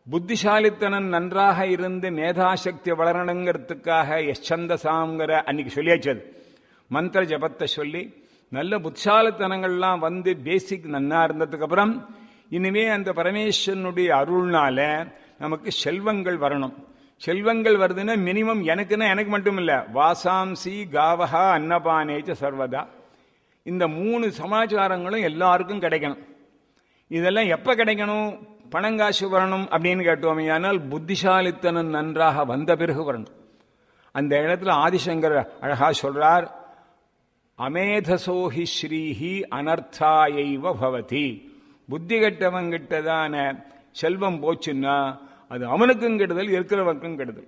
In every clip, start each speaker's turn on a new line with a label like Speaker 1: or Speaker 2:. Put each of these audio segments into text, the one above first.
Speaker 1: புத்திசாலித்தனம் நன்றாக இருந்து மேதாசக்தி வளரணுங்கிறதுக்காக எச்சந்தசாங்கிற அன்னைக்கு சொல்லியாச்சு அது மந்திர ஜபத்தை சொல்லி நல்ல புத்திசாலித்தனங்கள்லாம் வந்து பேசிக் நன்னா இருந்ததுக்கு அப்புறம் இனிமே அந்த பரமேஸ்வரனுடைய அருள்னால நமக்கு செல்வங்கள் வரணும் செல்வங்கள் வருதுன்னா மினிமம் எனக்குன்னா எனக்கு மட்டும் இல்ல வாசாம்சி காவஹா அன்னபானேச்ச சர்வதா இந்த மூணு சமாச்சாரங்களும் எல்லாருக்கும் கிடைக்கணும் இதெல்லாம் எப்ப கிடைக்கணும் பணங்காசு வரணும் அப்படின்னு கேட்டோமே ஆனால் புத்திசாலித்தனம் நன்றாக வந்த பிறகு வரணும் அந்த இடத்துல ஆதிசங்கர் அழகா சொல்றார் அமேதசோஹி ஸ்ரீஹி அனர்த்தாயைவ பவதி புத்தி கெட்டவங்கிட்டதான செல்வம் போச்சுன்னா அது அவனுக்கும் கெடுதல் இருக்கிறவனுக்கும் கெடுதல்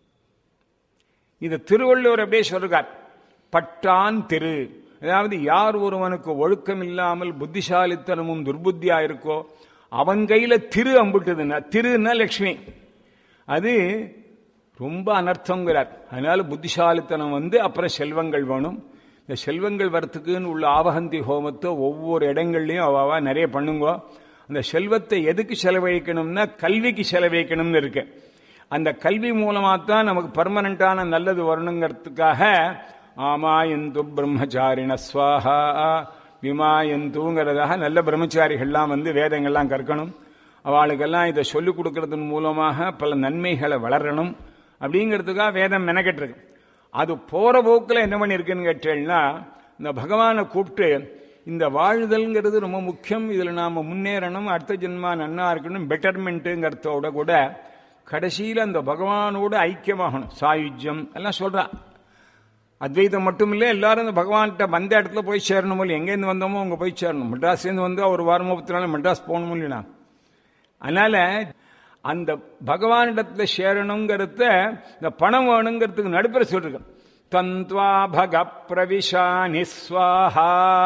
Speaker 1: இது திருவள்ளுவர் அப்படியே சொல்றார் பட்டான் திரு அதாவது யார் ஒருவனுக்கு ஒழுக்கம் இல்லாமல் புத்திசாலித்தனமும் துர்புத்தியா இருக்கோ அவன் கையில திரு அம்பிட்டுதுன்னா திருன்னா லட்சுமி அது ரொம்ப அனர்த்தங்கிறார் அதனால புத்திசாலித்தனம் வந்து அப்புறம் செல்வங்கள் வேணும் இந்த செல்வங்கள் வரத்துக்குன்னு உள்ள ஆவகந்தி ஹோமத்தை ஒவ்வொரு இடங்கள்லையும் அவாவா நிறைய பண்ணுங்க அந்த செல்வத்தை எதுக்கு செலவழிக்கணும்னா கல்விக்கு செலவழிக்கணும்னு இருக்கு அந்த கல்வி மூலமா தான் நமக்கு பர்மனண்டான நல்லது வரணுங்கிறதுக்காக ஆமாயந்து பிரம்மச்சாரிண ஸ்வாஹா விமாயந்துங்கிறதாக நல்ல பிரம்மச்சாரிகள்லாம் வந்து வேதங்கள்லாம் கற்கணும் அவளுக்கெல்லாம் இதை சொல்லிக் கொடுக்கறதன் மூலமாக பல நன்மைகளை வளரணும் அப்படிங்கிறதுக்காக வேதம் மெனக்கெட்டிருக்கு அது போற போக்கில் என்ன பண்ணியிருக்குன்னு கேட்டேன்னா இந்த பகவானை கூப்பிட்டு இந்த வாழ்தல்ங்கிறது ரொம்ப முக்கியம் இதில் நாம் முன்னேறணும் அடுத்த ஜென்மா நன்னா இருக்கணும் பெட்டர்மெண்ட்டுங்கிறதோட கூட கடைசியில் அந்த பகவானோட ஐக்கியமாகணும் சாயுஜ்யம் எல்லாம் சொல்றா அத்வைதம் மட்டும் இல்லை எல்லாரும் இந்த பகவான்கிட்ட வந்த இடத்துல போய் சேரணும் இல்லை எங்கேருந்து வந்தோமோ அங்கே போய் சேரணும் மெட்ராஸ்லேருந்து வந்து ஒரு வாரமோ பத்து நாள் மெட்ராஸ் போகணும் இல்லைனா அதனால அந்த பகவானிடத்துல சேரணுங்கிறத இந்த பணம் வேணுங்கிறதுக்கு நடுப்புற சொல்லிருக்கேன் தந்த்வா பக பிரவிஷா நிஸ்வாஹா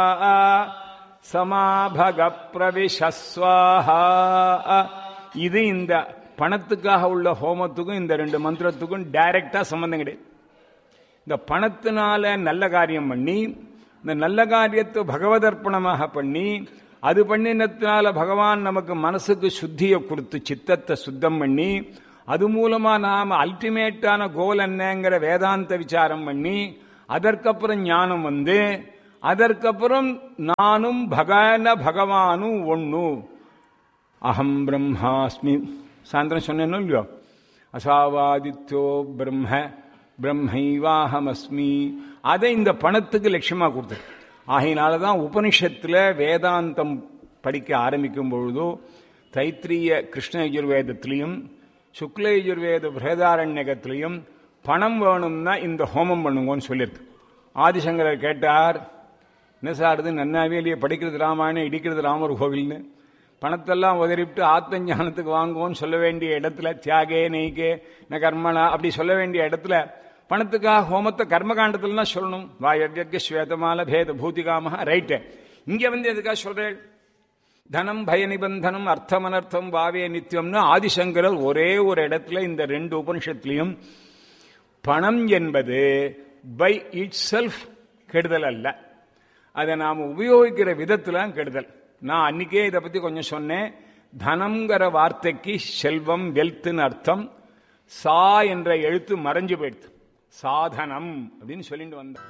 Speaker 1: சமாபக பிரவிஷஸ்வாஹா இது இந்த பணத்துக்காக உள்ள ஹோமத்துக்கும் இந்த ரெண்டு மந்திரத்துக்கும் டைரக்டா சம்பந்தம் கிடையாது இந்த பணத்தினால நல்ல காரியம் பண்ணி இந்த நல்ல காரியத்தை பகவதர்ப்பணமாக பண்ணி அது பண்ணினத்தினால பகவான் நமக்கு மனசுக்கு சுத்தியை கொடுத்து சித்தத்தை சுத்தம் பண்ணி அது மூலமா நாம அல்டிமேட்டான கோல் என்னங்கிற வேதாந்த விசாரம் பண்ணி அதற்கப்புறம் ஞானம் வந்து அதற்கப்புறம் நானும் பகன பகவானும் ஒண்ணு அகம் பிரம்மாஸ்மி சாயந்தரம் சொன்னேன்னு இல்லையோ அசாவாதித்யோ பிரம்ம பிரம்மைவாஹமஸ்மி அதை இந்த பணத்துக்கு லட்சியமா கொடுத்தது ஆகையினால தான் உபனிஷத்துல வேதாந்தம் படிக்க ஆரம்பிக்கும் பொழுதோ தைத்திரிய கிருஷ்ண யஜுர்வேதத்திலையும் சுக்ல யஜுர்வேத பிரேதாரண்யகத்திலையும் பணம் வேணும்னா இந்த ஹோமம் பண்ணுங்கன்னு சொல்லியிருக்கு ஆதிசங்கரர் கேட்டார் என்ன சார் இது நன்னாவே இல்லையே படிக்கிறது ராமாயணம் இடிக்கிறது ராமர் கோவில்னு பணத்தெல்லாம் உதறிவிட்டு ஆத்ம ஞானத்துக்கு வாங்குவோம்னு சொல்ல வேண்டிய இடத்துல தியாகே நெய்கே ந கர்மனா அப்படி சொல்ல வேண்டிய இடத்துல பணத்துக்காக ஹோமத்தை கர்மகாண்டத்துல தான் சொல்லணும் வாயவ்யக்க ஸ்வேதமால பேத பூதிகாம ரைட்டு இங்க வந்து எதுக்காக சொல்றேன் தனம் பய நிபந்தனம் அர்த்தம் அனர்த்தம் வாவே நித்தியம்னு ஆதிசங்கரர் ஒரே ஒரு இடத்துல இந்த ரெண்டு உபனிஷத்துலையும் பணம் என்பது பை இட் செல்ஃப் கெடுதல் அல்ல அதை நாம் உபயோகிக்கிற விதத்துல கெடுதல் நான் அன்னைக்கே இதை பத்தி கொஞ்சம் சொன்னேன் தனம்ங்கிற வார்த்தைக்கு செல்வம் வெல்த்னு அர்த்தம் சா என்ற எழுத்து மறைஞ்சு போயிடுது சாதனம் அப்படின்னு சொல்லிட்டு வந்தேன்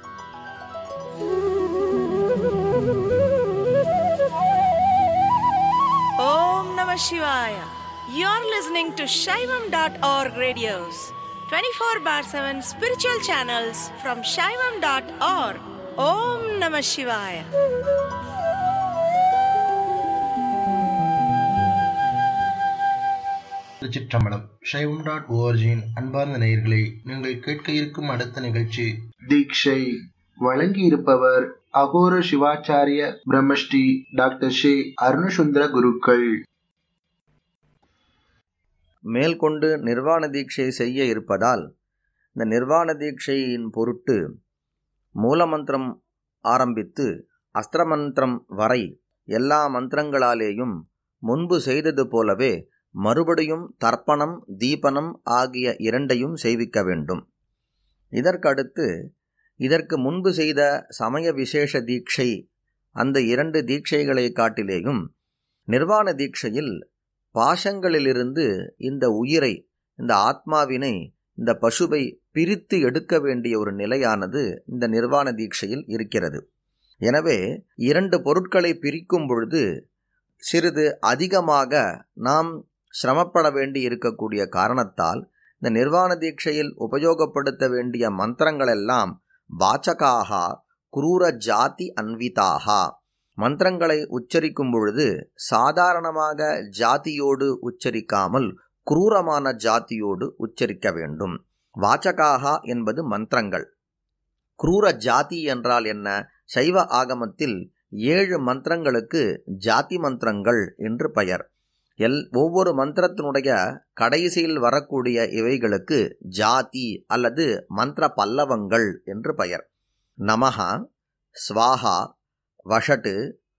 Speaker 2: Om Namah Shivaya. You're listening to Shaivam.org radios, 24 bar 7 spiritual channels from Shaivam.org. Om Namah Shivaya.
Speaker 3: திருச்சிற்றம்பலம் சைவம் டாட் ஓஆர்ஜியின் அன்பார்ந்த நேயர்களே நீங்கள் கேட்க இருக்கும் அடுத்த நிகழ்ச்சி தீட்சை வழங்கி இருப்பவர் அகோர சிவாச்சாரிய பிரம்மஸ்ரீ டாக்டர் ஷே அருணசுந்தர குருக்கள்
Speaker 4: மேல்கொண்டு நிர்வாண தீட்சை செய்ய இருப்பதால் இந்த நிர்வாண தீட்சையின் பொருட்டு மூலமந்திரம் ஆரம்பித்து அஸ்திரமந்திரம் வரை எல்லா மந்திரங்களாலேயும் முன்பு செய்தது போலவே மறுபடியும் தர்ப்பணம் தீபனம் ஆகிய இரண்டையும் செய்விக்க வேண்டும் இதற்கடுத்து இதற்கு முன்பு செய்த சமய விசேஷ தீட்சை அந்த இரண்டு தீட்சைகளை காட்டிலேயும் நிர்வாண தீட்சையில் பாசங்களிலிருந்து இந்த உயிரை இந்த ஆத்மாவினை இந்த பசுவை பிரித்து எடுக்க வேண்டிய ஒரு நிலையானது இந்த நிர்வாண தீட்சையில் இருக்கிறது எனவே இரண்டு பொருட்களை பிரிக்கும் பொழுது சிறிது அதிகமாக நாம் சிரமப்பட வேண்டி இருக்கக்கூடிய காரணத்தால் இந்த நிர்வாண தீட்சையில் உபயோகப்படுத்த வேண்டிய மந்திரங்களெல்லாம் வாச்சகாகா குரூர ஜாதி அன்விதாகா மந்திரங்களை உச்சரிக்கும் பொழுது சாதாரணமாக ஜாதியோடு உச்சரிக்காமல் குரூரமான ஜாதியோடு உச்சரிக்க வேண்டும் வாச்சகாகா என்பது மந்திரங்கள் குரூர ஜாதி என்றால் என்ன சைவ ஆகமத்தில் ஏழு மந்திரங்களுக்கு ஜாதி மந்திரங்கள் என்று பெயர் எல் ஒவ்வொரு மந்திரத்தினுடைய கடைசியில் வரக்கூடிய இவைகளுக்கு ஜாதி அல்லது மந்திர பல்லவங்கள் என்று பெயர் நமஹா ஸ்வாஹா வஷட்டு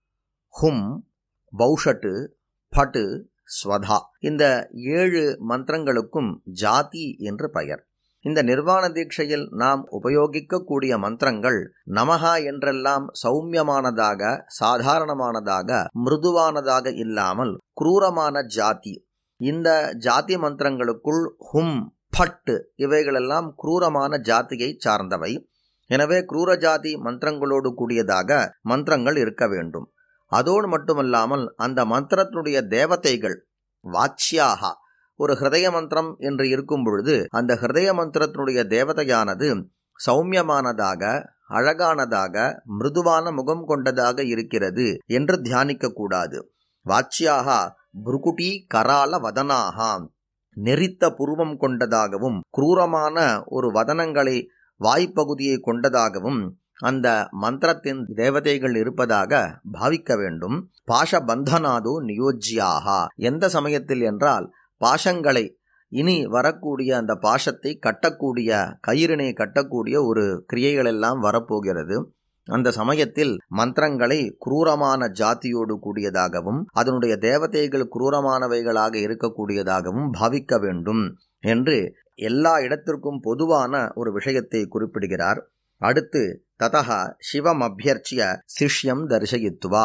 Speaker 4: ஹும் பௌஷட்டு பட்டு ஸ்வதா இந்த ஏழு மந்திரங்களுக்கும் ஜாதி என்று பெயர் இந்த நிர்வாண தீட்சையில் நாம் உபயோகிக்கக்கூடிய மந்திரங்கள் நமகா என்றெல்லாம் சௌமியமானதாக சாதாரணமானதாக மிருதுவானதாக இல்லாமல் குரூரமான ஜாதி இந்த ஜாதி மந்திரங்களுக்குள் ஹும் பட்டு இவைகளெல்லாம் குரூரமான ஜாதியை சார்ந்தவை எனவே குரூர ஜாதி மந்திரங்களோடு கூடியதாக மந்திரங்கள் இருக்க வேண்டும் அதோடு மட்டுமல்லாமல் அந்த மந்திரத்தினுடைய தேவதைகள் வாச்சியாகா ஒரு ஹிருதய மந்திரம் என்று இருக்கும் பொழுது அந்த ஹிருதய மந்திரத்தினுடைய தேவதையானது சௌமியமானதாக அழகானதாக மிருதுவான முகம் கொண்டதாக இருக்கிறது என்று தியானிக்க கூடாது வாச்சியாகா புருகுட்டி கரால வதனாகா நெறித்த புருவம் கொண்டதாகவும் குரூரமான ஒரு வதனங்களை வாய்ப்பகுதியை கொண்டதாகவும் அந்த மந்திரத்தின் தேவதைகள் இருப்பதாக பாவிக்க வேண்டும் பாஷ பந்தனாது நியோஜ்யாகா எந்த சமயத்தில் என்றால் பாஷங்களை இனி வரக்கூடிய அந்த பாஷத்தை கட்டக்கூடிய கயிறினை கட்டக்கூடிய ஒரு கிரியைகள் எல்லாம் வரப்போகிறது அந்த சமயத்தில் மந்திரங்களை குரூரமான ஜாதியோடு கூடியதாகவும் அதனுடைய தேவதைகள் குரூரமானவைகளாக இருக்கக்கூடியதாகவும் பாவிக்க வேண்டும் என்று எல்லா இடத்திற்கும் பொதுவான ஒரு விஷயத்தை குறிப்பிடுகிறார் அடுத்து ததா சிவம் அபியர்ச்சிய சிஷ்யம் தரிசயித்துவா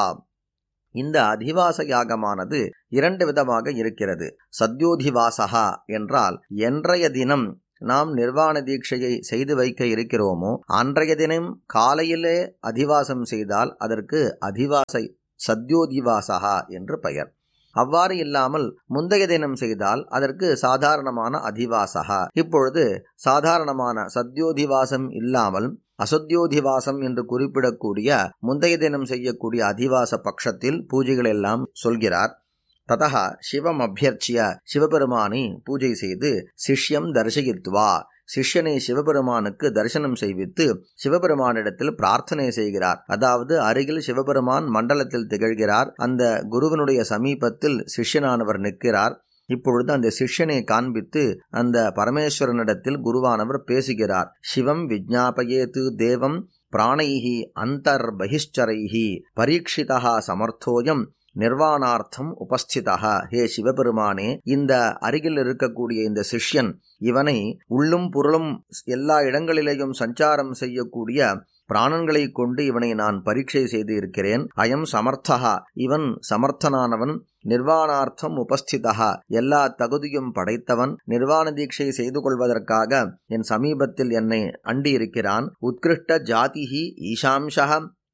Speaker 4: இந்த அதிவாச யாகமானது இரண்டு விதமாக இருக்கிறது சத்யோதிவாசகா என்றால் என்றைய தினம் நாம் நிர்வாண தீட்சையை செய்து வைக்க இருக்கிறோமோ அன்றைய தினம் காலையிலே அதிவாசம் செய்தால் அதற்கு அதிவாசை சத்யோதிவாசகா என்று பெயர் அவ்வாறு இல்லாமல் முந்தைய தினம் செய்தால் அதற்கு சாதாரணமான அதிவாசகா இப்பொழுது சாதாரணமான சத்யோதிவாசம் இல்லாமல் அசத்யோதிவாசம் என்று குறிப்பிடக்கூடிய முந்தைய தினம் செய்யக்கூடிய அதிவாச பட்சத்தில் பூஜைகள் எல்லாம் சொல்கிறார் ததா சிவம் அபியர்ச்சிய சிவபெருமானை பூஜை செய்து சிஷ்யம் தரிசயித்துவா சிஷ்யனை சிவபெருமானுக்கு தரிசனம் செய்வித்து சிவபெருமானிடத்தில் பிரார்த்தனை செய்கிறார் அதாவது அருகில் சிவபெருமான் மண்டலத்தில் திகழ்கிறார் அந்த குருவனுடைய சமீபத்தில் சிஷ்யனானவர் நிற்கிறார் இப்பொழுது அந்த சிஷ்யனை காண்பித்து அந்த பரமேஸ்வரனிடத்தில் குருவானவர் பேசுகிறார் சிவம் விஜ்ஞாபயேத்து தேவம் பிராணைஹி அந்தர் பகிஷ்சரைஹி பரீட்சிதா சமர்த்தோயம் நிர்வாணார்த்தம் உபஸ்திதா ஹே சிவபெருமானே இந்த அருகில் இருக்கக்கூடிய இந்த சிஷ்யன் இவனை உள்ளும் புறலும் எல்லா இடங்களிலேயும் சஞ்சாரம் செய்யக்கூடிய பிராணன்களை கொண்டு இவனை நான் பரீட்சை செய்து இருக்கிறேன் அயம் சமர்த்தகா இவன் சமர்த்தனானவன் நிர்வாணார்த்தம் உபஸ்திதா எல்லா தகுதியும் படைத்தவன் நிர்வாண தீட்சை செய்து கொள்வதற்காக என் சமீபத்தில் என்னை அண்டி இருக்கிறான் உத்கிருஷ்ட ஜாதிஹி ஈஷாம்சா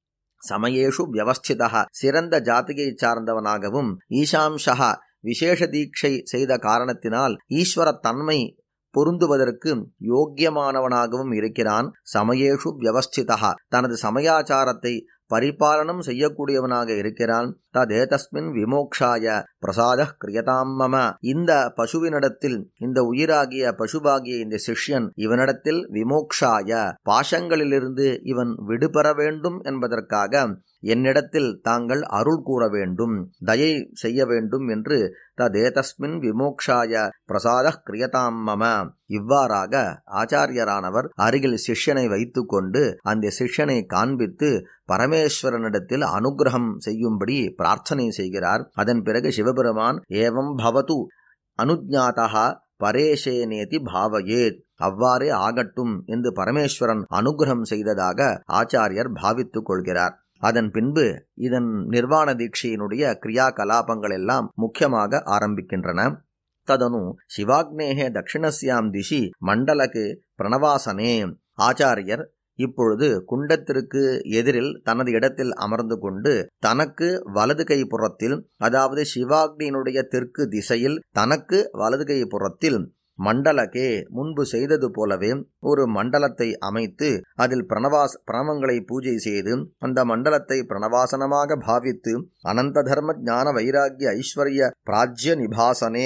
Speaker 4: சமயேஷு வியவஸ்திதா சிறந்த ஜாதியை சார்ந்தவனாகவும் ஈஷாம்சா விசேஷ தீட்சை செய்த காரணத்தினால் ஈஸ்வர தன்மை பொருந்துவதற்கு யோக்கியமானவனாகவும் இருக்கிறான் சமயேஷு வியவஸ்திதா தனது சமயாச்சாரத்தை பரிபாலனம் செய்யக்கூடியவனாக இருக்கிறான் ததேதஸ்மின் விமோக்ஷாய பிரசாத கிரியதாம் மம இந்த பசுவினிடத்தில் இந்த உயிராகிய பசுவாகிய இந்த சிஷ்யன் இவனிடத்தில் விமோக்ஷாய பாஷங்களிலிருந்து இவன் விடுபெற வேண்டும் என்பதற்காக என்னிடத்தில் தாங்கள் அருள் கூற வேண்டும் தயை செய்ய வேண்டும் என்று ததேதஸ்மின் விமோக்ஷாய பிரசாத கிரியதாம் மம இவ்வாறாக ஆச்சாரியரானவர் அருகில் சிஷ்யனை வைத்துக்கொண்டு அந்த சிஷ்யனை காண்பித்து பரமேஸ்வரனிடத்தில் அனுகிரகம் செய்யும்படி பிரார்த்தனை செய்கிறார் அதன் பிறகு சிவபெருமான் ஏவம் பவது அனுஜாதா பரேஷேனேதி பாவயேத் அவ்வாறே ஆகட்டும் என்று பரமேஸ்வரன் அனுகிரகம் செய்ததாக ஆச்சாரியர் பாவித்துக் கொள்கிறார் அதன் பின்பு இதன் நிர்வாண தீட்சையினுடைய கிரியா கலாபங்கள் எல்லாம் முக்கியமாக ஆரம்பிக்கின்றன ததனு சிவாக்னேகே தட்சிணஸ்யாம் திசி மண்டலக்கு பிரணவாசனே ஆச்சாரியர் இப்பொழுது குண்டத்திற்கு எதிரில் தனது இடத்தில் அமர்ந்து கொண்டு தனக்கு வலது கை புறத்தில் அதாவது சிவாக்னியினுடைய தெற்கு திசையில் தனக்கு வலது கை புறத்தில் மண்டலக்கே முன்பு செய்தது போலவே ஒரு மண்டலத்தை அமைத்து அதில் பிரணவாஸ் பிரணவங்களை பூஜை செய்து அந்த மண்டலத்தை பிரணவாசனமாக பாவித்து அனந்த தர்ம ஞான வைராகிய ஐஸ்வர்ய பிராஜ்ய நிபாசனே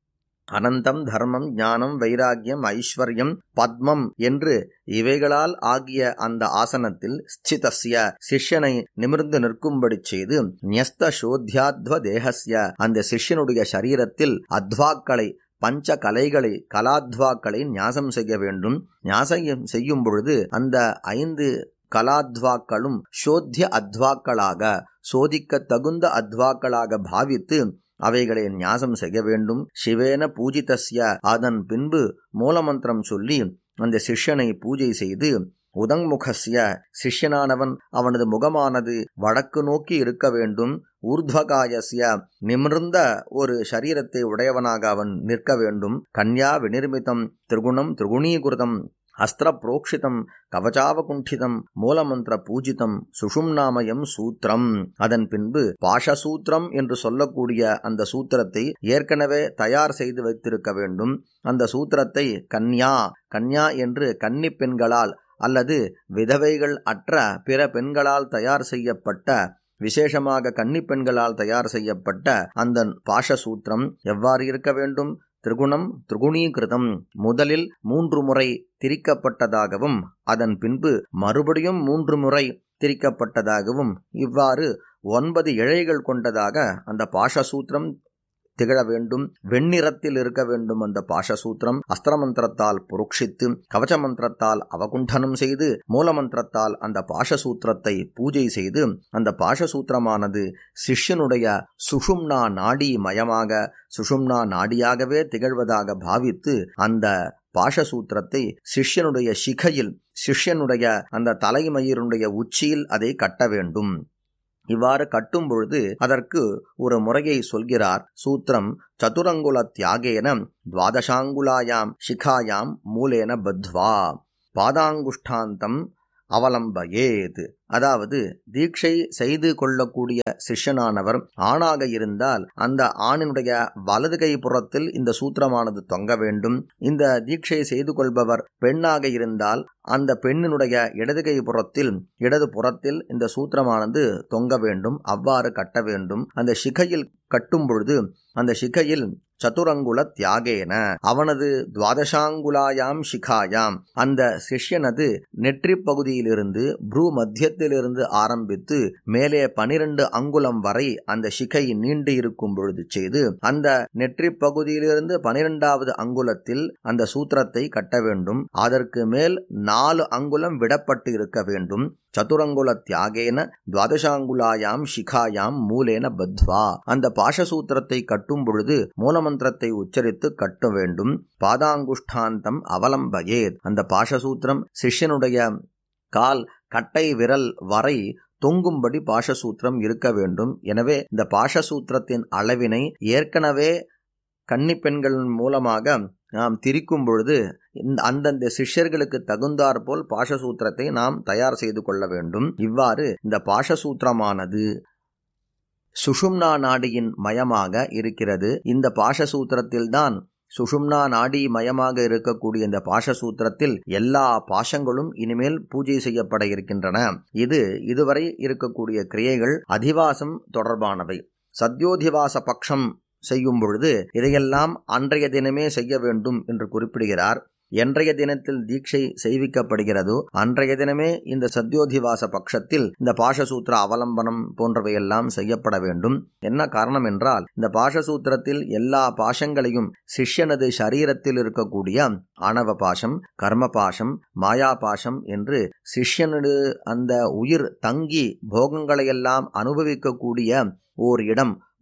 Speaker 4: அனந்தம் தர்மம் ஞானம் வைராகியம் ஐஸ்வர்யம் பத்மம் என்று இவைகளால் ஆகிய அந்த ஆசனத்தில் ஸ்திதஸ்ய சிஷ்யனை நிமிர்ந்து நிற்கும்படி செய்து நியஸ்த சோத்யாத்வ தேகஸ்ய அந்த சிஷ்யனுடைய சரீரத்தில் அத்வாக்களை பஞ்ச கலைகளை கலாத்வாக்களை ஞாசம் செய்ய வேண்டும் ஞாசம் செய்யும் பொழுது அந்த ஐந்து கலாத்வாக்களும் சோத்திய அத்வாக்களாக சோதிக்க தகுந்த அத்வாக்களாக பாவித்து அவைகளை ஞாசம் செய்ய வேண்டும் சிவேன பூஜிதஸ்ய அதன் பின்பு மூலமந்திரம் சொல்லி அந்த சிஷ்யனை பூஜை செய்து உதங்முகஸ்ய சிஷ்யனானவன் அவனது முகமானது வடக்கு நோக்கி இருக்க வேண்டும் ஊர்த்வகாயஸ்ய நிமிர்ந்த ஒரு சரீரத்தை உடையவனாக அவன் நிற்க வேண்டும் கன்யா விநிர்மிதம் திரிகுணம் திரிகுணீகிருதம் அஸ்திர புரோக்ஷிதம் கவச்சாவகுண்டிதம் மூலமந்திர பூஜிதம் சுஷும்நாமயம் சூத்திரம் அதன் பின்பு பாஷசூத்திரம் என்று சொல்லக்கூடிய அந்த சூத்திரத்தை ஏற்கனவே தயார் செய்து வைத்திருக்க வேண்டும் அந்த சூத்திரத்தை கன்யா கன்யா என்று கன்னி பெண்களால் அல்லது விதவைகள் அற்ற பிற பெண்களால் தயார் செய்யப்பட்ட விசேஷமாக கன்னி பெண்களால் தயார் செய்யப்பட்ட அந்த பாஷசூத்திரம் எவ்வாறு இருக்க வேண்டும் திரிகுணம் திரிகுணீகிருதம் முதலில் மூன்று முறை திரிக்கப்பட்டதாகவும் அதன் பின்பு மறுபடியும் மூன்று முறை திரிக்கப்பட்டதாகவும் இவ்வாறு ஒன்பது இழைகள் கொண்டதாக அந்த பாஷசூத்திரம் திகழ வேண்டும் வெண்ணிறத்தில் இருக்க வேண்டும் அந்த பாஷசூத்திரம் அஸ்திர மந்திரத்தால் புருக்ஷித்து கவச்ச மந்திரத்தால் அவகுண்டனம் செய்து மூலமந்திரத்தால் அந்த பாஷசூத்திரத்தை பூஜை செய்து அந்த பாஷசூத்திரமானது சிஷ்யனுடைய சுஷும்னா நாடி மயமாக சுஷும்னா நாடியாகவே திகழ்வதாக பாவித்து அந்த பாஷசூத்திரத்தை சிஷ்யனுடைய சிகையில் சிஷ்யனுடைய அந்த தலைமயினுடைய உச்சியில் அதை கட்ட வேண்டும் இவ்வாறு கட்டும் பொழுது அதற்கு ஒரு முறையை சொல்கிறார் சூத்திரம் சதுரங்குல தியாகேன துவாதசாங்குலாயாம் சிகாயாம் மூலேன பத்வா பாதாங்குஷ்டாந்தம் அவலம்பயேத் அதாவது தீட்சை செய்து கொள்ளக்கூடிய சிஷ்யனானவர் ஆணாக இருந்தால் அந்த ஆணினுடைய வலது கை புறத்தில் இந்த சூத்திரமானது தொங்க வேண்டும் இந்த தீட்சை செய்து கொள்பவர் பெண்ணாக இருந்தால் அந்த பெண்ணினுடைய இடது கை புறத்தில் இடது புறத்தில் இந்த சூத்திரமானது தொங்க வேண்டும் அவ்வாறு கட்ட வேண்டும் அந்த சிகையில் கட்டும் பொழுது அந்த சிகையில் சதுரங்குல தியாகேன அவனது துவாதசாங்குலாயாம் சிகாயாம் அந்த சிஷ்யனது நெற்றி பகுதியிலிருந்து ப்ரூ மத்தியத்திலிருந்து ஆரம்பித்து மேலே பனிரெண்டு அங்குலம் வரை அந்த சிகை நீண்டு இருக்கும் பொழுது செய்து அந்த நெற்றி பகுதியிலிருந்து பனிரெண்டாவது அங்குலத்தில் அந்த சூத்திரத்தை கட்ட வேண்டும் அதற்கு மேல் நாலு அங்குலம் விடப்பட்டு இருக்க வேண்டும் சதுரங்குல தியாகேன துவாதசாங்குலாயாம் சிகாயாம் மூலேன பத்வா அந்த பாஷசூத்திரத்தை கட்டும் பொழுது மூலமந்திரத்தை உச்சரித்து கட்ட வேண்டும் பாதாங்குஷ்டாந்தம் அவலம்பயேத் அந்த பாஷசூத்திரம் சிஷ்யனுடைய கால் கட்டை விரல் வரை தொங்கும்படி பாஷசூத்திரம் இருக்க வேண்டும் எனவே இந்த பாஷசூத்திரத்தின் அளவினை ஏற்கனவே கன்னி பெண்களின் மூலமாக நாம் திரிக்கும் பொழுது இந்த அந்தந்த சிஷ்யர்களுக்கு தகுந்தாற் போல் பாஷசூத்திரத்தை நாம் தயார் செய்து கொள்ள வேண்டும் இவ்வாறு இந்த பாஷசூத்திரமானது சுஷும்னா நாடியின் மயமாக இருக்கிறது இந்த பாஷசூத்திரத்தில்தான் சுஷும்னா நாடி மயமாக இருக்கக்கூடிய இந்த பாஷசூத்திரத்தில் எல்லா பாஷங்களும் இனிமேல் பூஜை செய்யப்பட இருக்கின்றன இது இதுவரை இருக்கக்கூடிய கிரியைகள் அதிவாசம் தொடர்பானவை சத்யோதிவாச பட்சம் செய்யும் பொழுது இதையெல்லாம் அன்றைய தினமே செய்ய வேண்டும் என்று குறிப்பிடுகிறார் என்றைய தினத்தில் தீட்சை செய்விக்கப்படுகிறதோ அன்றைய தினமே இந்த சத்யோதிவாச பட்சத்தில் இந்த பாஷசூத்திர அவலம்பனம் போன்றவையெல்லாம் செய்யப்பட வேண்டும் என்ன காரணம் என்றால் இந்த பாஷசூத்திரத்தில் எல்லா பாஷங்களையும் சிஷ்யனது சரீரத்தில் இருக்கக்கூடிய ஆணவ பாஷம் கர்ம பாஷம் மாயா பாஷம் என்று சிஷ்யனது அந்த உயிர் தங்கி போகங்களையெல்லாம் அனுபவிக்கக்கூடிய ஓர் இடம்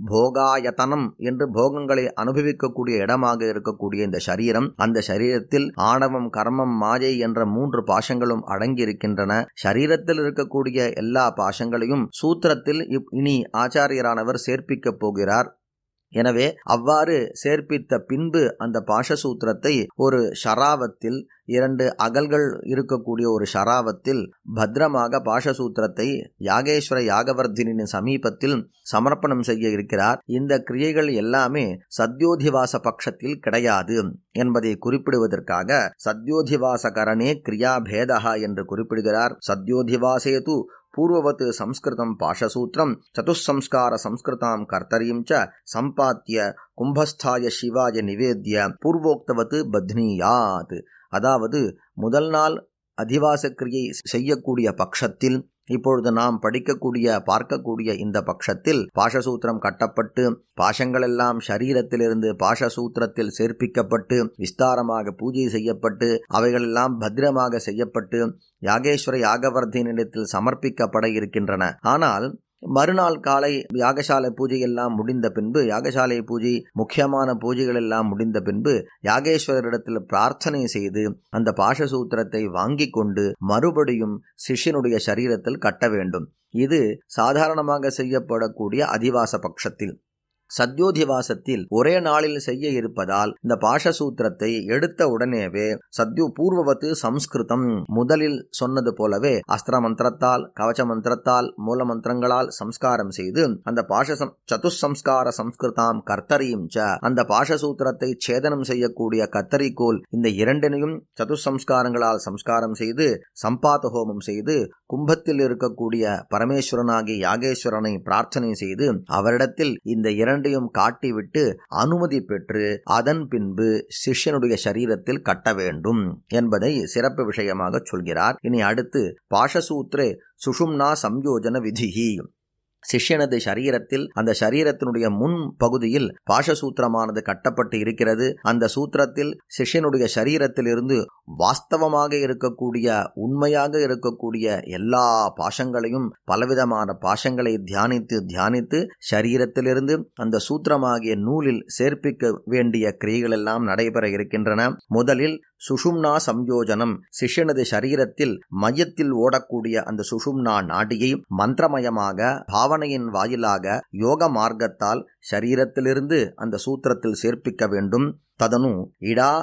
Speaker 4: போகாயத்தனம் என்று போகங்களை அனுபவிக்கக்கூடிய இடமாக இருக்கக்கூடிய இந்த சரீரம் அந்த சரீரத்தில் ஆணவம் கர்மம் மாயை என்ற மூன்று பாசங்களும் அடங்கியிருக்கின்றன சரீரத்தில் இருக்கக்கூடிய எல்லா பாசங்களையும் சூத்திரத்தில் இனி ஆச்சாரியரானவர் சேர்ப்பிக்கப் போகிறார் எனவே அவ்வாறு சேர்ப்பித்த பின்பு அந்த பாஷசூத்திரத்தை ஒரு ஷராவத்தில் இரண்டு அகல்கள் இருக்கக்கூடிய ஒரு ஷராவத்தில் பத்திரமாக பாஷசூத்திரத்தை யாகேஸ்வர யாகவர்தினின் சமீபத்தில் சமர்ப்பணம் செய்ய இருக்கிறார் இந்த கிரியைகள் எல்லாமே சத்யோதிவாச பட்சத்தில் கிடையாது என்பதை குறிப்பிடுவதற்காக சத்யோதிவாசகரணே கிரியா பேதா என்று குறிப்பிடுகிறார் சத்யோதிவாசேது பூர்வவத் சம்ஸ்கிருதம் பாஷசூத்திரம் சதுசம்ஸ்கார சம்ஸ்கிருதாம் கர்த்தரீம் ச சம்பாத்திய கும்பஸ்தாய சிவாய நிவேத்திய பூர்வோக்தவத் பத்னியாத் அதாவது முதல் நாள் அதிவாச கிரியை செய்யக்கூடிய பட்சத்தில் இப்பொழுது நாம் படிக்கக்கூடிய பார்க்கக்கூடிய இந்த பட்சத்தில் பாஷசூத்திரம் கட்டப்பட்டு பாஷங்களெல்லாம் சரீரத்திலிருந்து பாஷசூத்திரத்தில் சேர்ப்பிக்கப்பட்டு விஸ்தாரமாக பூஜை செய்யப்பட்டு அவைகளெல்லாம் பத்திரமாக செய்யப்பட்டு யாகேஸ்வர யாகவர்தனிடத்தில் சமர்ப்பிக்கப்பட இருக்கின்றன ஆனால் மறுநாள் காலை யாகசாலை பூஜை எல்லாம் முடிந்த பின்பு யாகசாலை பூஜை முக்கியமான பூஜைகள் எல்லாம் முடிந்த பின்பு யாகேஸ்வரரிடத்தில் பிரார்த்தனை செய்து அந்த பாஷசூத்திரத்தை வாங்கி கொண்டு மறுபடியும் சிஷ்யனுடைய சரீரத்தில் கட்ட வேண்டும் இது சாதாரணமாக செய்யப்படக்கூடிய அதிவாச பட்சத்தில் சத்யோதிவாசத்தில் ஒரே நாளில் செய்ய இருப்பதால் இந்த பாஷசூத்திரத்தை எடுத்த உடனேவே சத்யு பூர்வவத்து சம்ஸ்கிருதம் முதலில் சொன்னது போலவே அஸ்திர மந்திரத்தால் கவச்ச மந்திரத்தால் மூல மந்திரங்களால் சம்ஸ்காரம் செய்து அந்த பாஷ சதுசம்ஸ்கார சம்ஸ்கிருதாம் கர்த்தரியும் ச அந்த பாஷசூத்திரத்தை சேதனம் செய்யக்கூடிய கத்தரிக்கோல் இந்த இரண்டினையும் சதுசம்ஸ்காரங்களால் சம்ஸ்காரம் செய்து சம்பாத ஹோமம் செய்து கும்பத்தில் இருக்கக்கூடிய பரமேஸ்வரனாகி யாகேஸ்வரனை பிரார்த்தனை செய்து அவரிடத்தில் இந்த இரண்டு இரண்டையும் காட்டிவிட்டு அனுமதி பெற்று அதன் பின்பு சிஷ்யனுடைய சரீரத்தில் கட்ட வேண்டும் என்பதை சிறப்பு விஷயமாக சொல்கிறார் இனி அடுத்து பாஷசூத்ரே சுஷும்னா சம்யோஜன விதிஹி சிஷ்யனது சரீரத்தில் அந்த சரீரத்தினுடைய முன் பகுதியில் பாஷசூத்திரமானது கட்டப்பட்டு இருக்கிறது அந்த சூத்திரத்தில் சிஷ்யனுடைய சரீரத்திலிருந்து வாஸ்தவமாக இருக்கக்கூடிய உண்மையாக இருக்கக்கூடிய எல்லா பாஷங்களையும் பலவிதமான பாஷங்களை தியானித்து தியானித்து சரீரத்திலிருந்து அந்த சூத்திரமாகிய நூலில் சேர்ப்பிக்க வேண்டிய கிரியைகள் எல்லாம் நடைபெற இருக்கின்றன முதலில் சுஷும்னா சம்யோஜனம் சிஷ்யனது சரீரத்தில் மையத்தில் ஓடக்கூடிய அந்த சுஷும்னா நாடியை மந்திரமயமாக பாவனையின் வாயிலாக யோக மார்க்கத்தால் சரீரத்திலிருந்து அந்த சூத்திரத்தில் சேர்ப்பிக்க வேண்டும் ததனு இடா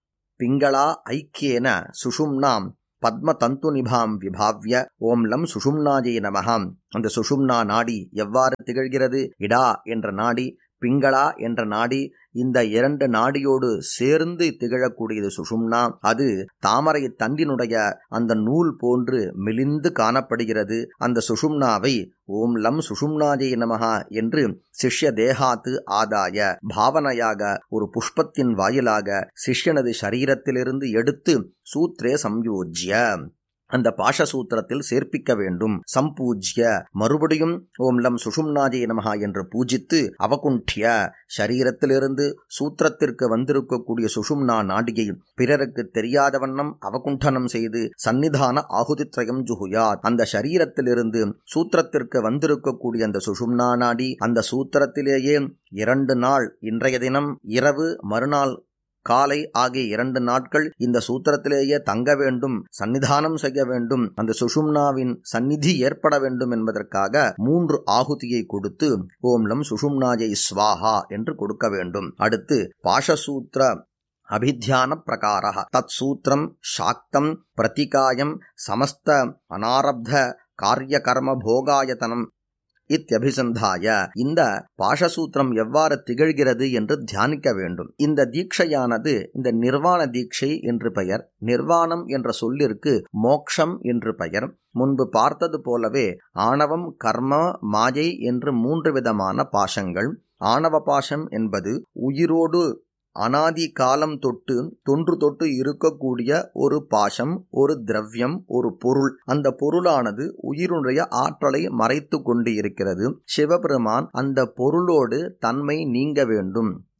Speaker 4: பிங்களா ஐக்கியேன சுஷும்னாம் பத்ம தந்து நிபாம் விபாவ்ய ஓம் லம் சுஷும்னாஜே நமகாம் அந்த சுஷும்னா நாடி எவ்வாறு திகழ்கிறது இடா என்ற நாடி பிங்களா என்ற நாடி இந்த இரண்டு நாடியோடு சேர்ந்து திகழக்கூடியது சுஷும்னா அது தாமரை தண்டினுடைய அந்த நூல் போன்று மெலிந்து காணப்படுகிறது அந்த சுஷும்னாவை ஓம் லம் சுஷும்னாஜே நமகா என்று சிஷ்ய தேகாத்து ஆதாய பாவனையாக ஒரு புஷ்பத்தின் வாயிலாக சிஷ்யனது சரீரத்திலிருந்து எடுத்து சூத்ரே சம்யோஜ்ய அந்த பாஷசூத்திரத்தில் சேர்ப்பிக்க வேண்டும் சம்பூஜ்ய மறுபடியும் ஓம் லம் சுஷும்னாஜே நமகா என்று பூஜித்து அவகுண்டிய சரீரத்திலிருந்து சூத்திரத்திற்கு வந்திருக்கக்கூடிய சுஷும்னா நாடியை பிறருக்கு தெரியாத வண்ணம் அவகுண்டனம் செய்து சந்நிதான ஆகுதித்ரயம் ஜுகுயாத் அந்த சரீரத்திலிருந்து சூத்திரத்திற்கு வந்திருக்கக்கூடிய அந்த சுஷும்னா நாடி அந்த சூத்திரத்திலேயே இரண்டு நாள் இன்றைய தினம் இரவு மறுநாள் காலை ஆகிய இரண்டு நாட்கள் இந்த சூத்திரத்திலேயே தங்க வேண்டும் சன்னிதானம் செய்ய வேண்டும் அந்த சுஷும்னாவின் சந்நிதி ஏற்பட வேண்டும் என்பதற்காக மூன்று ஆகுதியை கொடுத்து ஓம்லம் சுஷும்னாஜை ஸ்வாஹா என்று கொடுக்க வேண்டும் அடுத்து பாஷசூத்திர அபித்தியான பிரகார தத் சூத்திரம் சாக்தம் பிரதிகாயம் சமஸ்த அனாரப்த காரியகர்ம போகாயத்தனம் இத்தியபிசந்தாய இந்த பாஷசூத்திரம் எவ்வாறு திகழ்கிறது என்று தியானிக்க வேண்டும் இந்த தீட்சையானது இந்த நிர்வாண தீட்சை என்று பெயர் நிர்வாணம் என்ற சொல்லிற்கு மோக்ஷம் என்று பெயர் முன்பு பார்த்தது போலவே ஆணவம் கர்ம மாயை என்று மூன்று விதமான பாஷங்கள் ஆணவ பாஷம் என்பது உயிரோடு அனாதி காலம் தொட்டு தொன்று தொட்டு இருக்கக்கூடிய ஒரு பாசம் ஒரு திரவியம் ஒரு பொருள் அந்த பொருளானது உயிருடைய ஆற்றலை மறைத்து கொண்டு இருக்கிறது சிவபெருமான் அந்த பொருளோடு தன்மை நீங்க வேண்டும்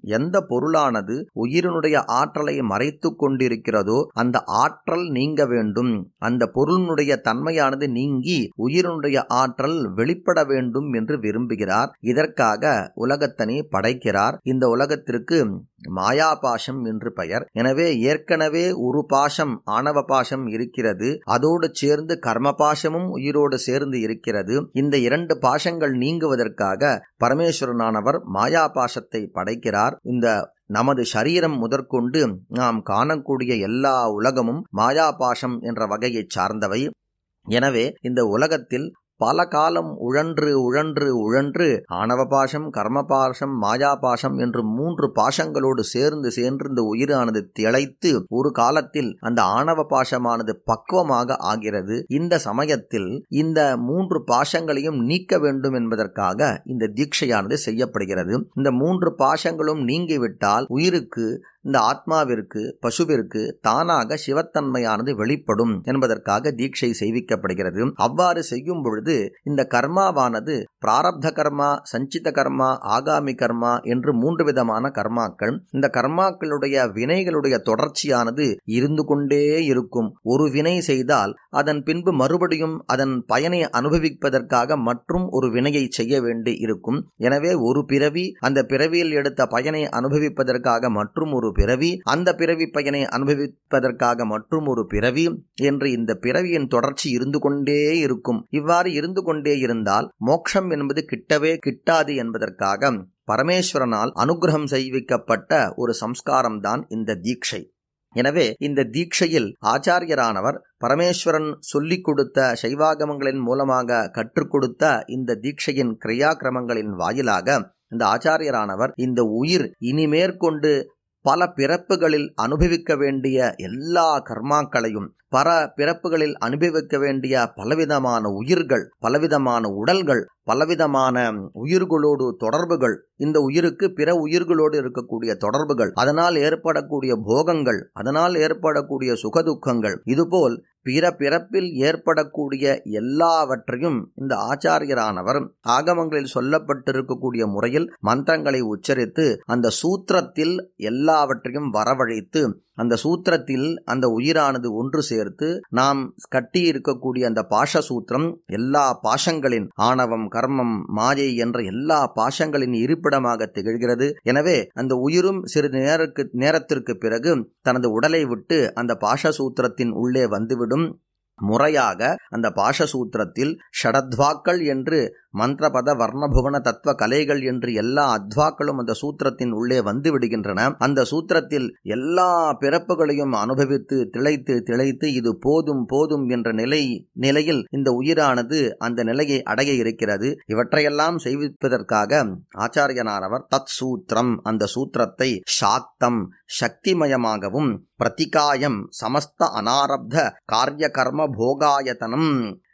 Speaker 4: எந்த பொருளானது உயிரினுடைய ஆற்றலை மறைத்து கொண்டிருக்கிறதோ அந்த ஆற்றல் நீங்க வேண்டும் அந்த பொருளினுடைய தன்மையானது நீங்கி உயிரினுடைய ஆற்றல் வெளிப்பட வேண்டும் என்று விரும்புகிறார் இதற்காக உலகத்தனை படைக்கிறார் இந்த உலகத்திற்கு மாயாபாசம் என்று பெயர் எனவே ஏற்கனவே ஒரு பாசம் ஆணவ பாசம் இருக்கிறது அதோடு சேர்ந்து கர்ம பாசமும் உயிரோடு சேர்ந்து இருக்கிறது இந்த இரண்டு பாசங்கள் நீங்குவதற்காக பரமேஸ்வரனானவர் மாயா பாசத்தை படைக்கிறார் இந்த நமது சரீரம் முதற்கொண்டு நாம் காணக்கூடிய எல்லா உலகமும் மாயாபாசம் என்ற வகையைச் சார்ந்தவை எனவே இந்த உலகத்தில் பல காலம் உழன்று உழன்று உழன்று ஆணவ பாசம் கர்ம பாசம் மாயா பாசம் என்று மூன்று பாசங்களோடு சேர்ந்து சேர்ந்து இந்த உயிரானது திளைத்து ஒரு காலத்தில் அந்த ஆணவ பாசமானது பக்குவமாக ஆகிறது இந்த சமயத்தில் இந்த மூன்று பாசங்களையும் நீக்க வேண்டும் என்பதற்காக இந்த தீட்சையானது செய்யப்படுகிறது இந்த மூன்று பாசங்களும் நீங்கிவிட்டால் உயிருக்கு இந்த ஆத்மாவிற்கு பசுவிற்கு தானாக சிவத்தன்மையானது வெளிப்படும் என்பதற்காக தீட்சை செய்விக்கப்படுகிறது அவ்வாறு செய்யும் பொழுது இந்த கர்மாவானது பிராரப்த கர்மா சஞ்சித கர்மா ஆகாமி கர்மா என்று மூன்று விதமான கர்மாக்கள் இந்த கர்மாக்களுடைய வினைகளுடைய தொடர்ச்சியானது இருந்து கொண்டே இருக்கும் ஒரு வினை செய்தால் அதன் பின்பு மறுபடியும் அதன் பயனை அனுபவிப்பதற்காக மற்றும் ஒரு வினையை செய்ய வேண்டி இருக்கும் எனவே ஒரு பிறவி அந்த பிறவியில் எடுத்த பயனை அனுபவிப்பதற்காக மற்றும் ஒரு பிறவி அந்த பிறவி பயனை அனுபவிப்பதற்காக மற்றும் ஒரு பிறவி என்று இந்த பிறவியின் தொடர்ச்சி இருந்து கொண்டே இருக்கும் இவ்வாறு இருந்து கொண்டே இருந்தால் மோட்சம் என்பது கிட்டவே கிட்டாது என்பதற்காக பரமேஸ்வரனால் அனுகிரகம் செய்விக்கப்பட்ட ஒரு சம்ஸ்காரம்தான் இந்த தீட்சை எனவே இந்த தீட்சையில் ஆச்சாரியரானவர் பரமேஸ்வரன் சொல்லிக் கொடுத்த சைவாகமங்களின் மூலமாக கற்றுக் கொடுத்த இந்த தீட்சையின் கிரியாக்கிரமங்களின் வாயிலாக இந்த ஆச்சாரியரானவர் இந்த உயிர் இனிமேற்கொண்டு பல பிறப்புகளில் அனுபவிக்க வேண்டிய எல்லா கர்மாக்களையும் பல பிறப்புகளில் அனுபவிக்க வேண்டிய பலவிதமான உயிர்கள் பலவிதமான உடல்கள் பலவிதமான உயிர்களோடு தொடர்புகள் இந்த உயிருக்கு பிற உயிர்களோடு இருக்கக்கூடிய தொடர்புகள் அதனால் ஏற்படக்கூடிய போகங்கள் அதனால் ஏற்படக்கூடிய சுகதுக்கங்கள் இதுபோல் பிற பிறப்பில் ஏற்படக்கூடிய எல்லாவற்றையும் இந்த ஆச்சாரியரானவர் ஆகமங்களில் சொல்லப்பட்டிருக்கக்கூடிய முறையில் மந்திரங்களை உச்சரித்து அந்த சூத்திரத்தில் எல்லாவற்றையும் வரவழைத்து அந்த சூத்திரத்தில் அந்த உயிரானது ஒன்று சேர்த்து நாம் கட்டி இருக்கக்கூடிய அந்த பாஷ சூத்திரம் எல்லா பாஷங்களின் ஆணவம் கர்மம் மாயை என்ற எல்லா பாஷங்களின் இருப்பிடமாக திகழ்கிறது எனவே அந்த உயிரும் சிறிது நேருக்கு நேரத்திற்கு பிறகு தனது உடலை விட்டு அந்த பாஷ சூத்திரத்தின் உள்ளே வந்துவிடும் முறையாக அந்த பாஷசூத்திரத்தில் ஷடத்வாக்கள் என்று மந்திரபத வர்ணபுவன தத்துவ கலைகள் என்று எல்லா அத்வாக்களும் அந்த சூத்திரத்தின் உள்ளே வந்து விடுகின்றன அந்த சூத்திரத்தில் எல்லா பிறப்புகளையும் அனுபவித்து திளைத்து திளைத்து இது போதும் போதும் என்ற நிலை நிலையில் இந்த உயிரானது அந்த நிலையை அடைய இருக்கிறது இவற்றையெல்லாம் செய்விப்பதற்காக ஆச்சாரியனானவர் தத் சூத்திரம் அந்த சூத்திரத்தை சாக்தம் சக்திமயமாகவும் பிரதிகாயம் சமஸ்த அனாரப்த காரிய கர்ம போகாயத்தனம்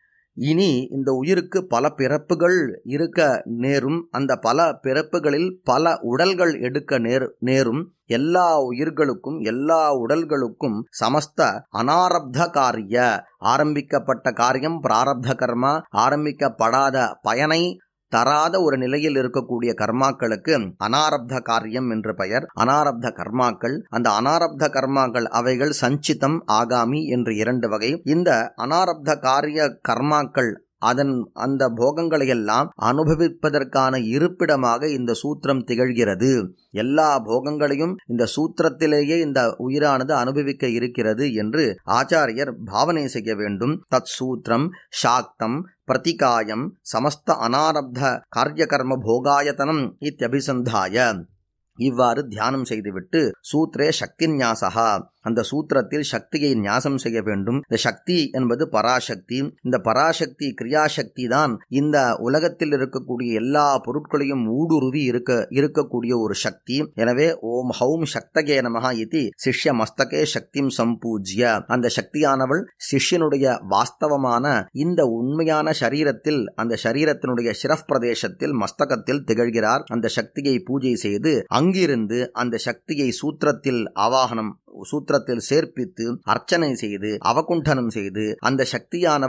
Speaker 4: இனி இந்த உயிருக்கு பல பிறப்புகள் இருக்க நேரும் அந்த பல பிறப்புகளில் பல உடல்கள் எடுக்க நேர் நேரும் எல்லா உயிர்களுக்கும் எல்லா உடல்களுக்கும் சமஸ்த அனாரப்த காரிய ஆரம்பிக்கப்பட்ட காரியம் பிராரப்த கர்மா ஆரம்பிக்கப்படாத பயனை தராத ஒரு நிலையில் இருக்கக்கூடிய கர்மாக்களுக்கு அனாரப்த காரியம் என்று பெயர் அனாரப்த கர்மாக்கள் அந்த அனாரப்த கர்மாக்கள் அவைகள் சஞ்சிதம் ஆகாமி என்று இரண்டு வகை இந்த அனாரப்த காரிய கர்மாக்கள் அதன் அந்த போகங்களை எல்லாம் அனுபவிப்பதற்கான இருப்பிடமாக இந்த சூத்திரம் திகழ்கிறது எல்லா போகங்களையும் இந்த சூத்திரத்திலேயே இந்த உயிரானது அனுபவிக்க இருக்கிறது என்று ஆச்சாரியர் பாவனை செய்ய வேண்டும் தத் சூத்திரம் சாக்தம் பிரதிகாயம் சமஸ்த அனாரப்த காரியகர்ம போகாயத்தனம் இத்தியபிசந்தாய இவ்வாறு தியானம் செய்துவிட்டு சூத்ரே சக்தி ஞாசகா அந்த சூத்திரத்தில் சக்தியை ஞாசம் செய்ய வேண்டும் இந்த சக்தி என்பது பராசக்தி இந்த பராசக்தி கிரியாசக்தி தான் இந்த உலகத்தில் இருக்கக்கூடிய எல்லா பொருட்களையும் ஊடுருவி இருக்க இருக்கக்கூடிய ஒரு சக்தி எனவே ஓம் ஹௌம் சக்தகே நமஹா இது சிஷ்ய மஸ்தகே சக்திம் சம்பூஜ்ய அந்த சக்தியானவள் சிஷ்யனுடைய வாஸ்தவமான இந்த உண்மையான சரீரத்தில் அந்த சரீரத்தினுடைய சிரப் பிரதேசத்தில் மஸ்தகத்தில் திகழ்கிறார் அந்த சக்தியை பூஜை செய்து அங்கிருந்து அந்த சக்தியை சூத்திரத்தில் ஆவாகனம் சூத்திரத்தில் சேர்ப்பித்து அர்ச்சனை செய்து அவகுண்டனம் செய்து அந்த சக்தியானவள்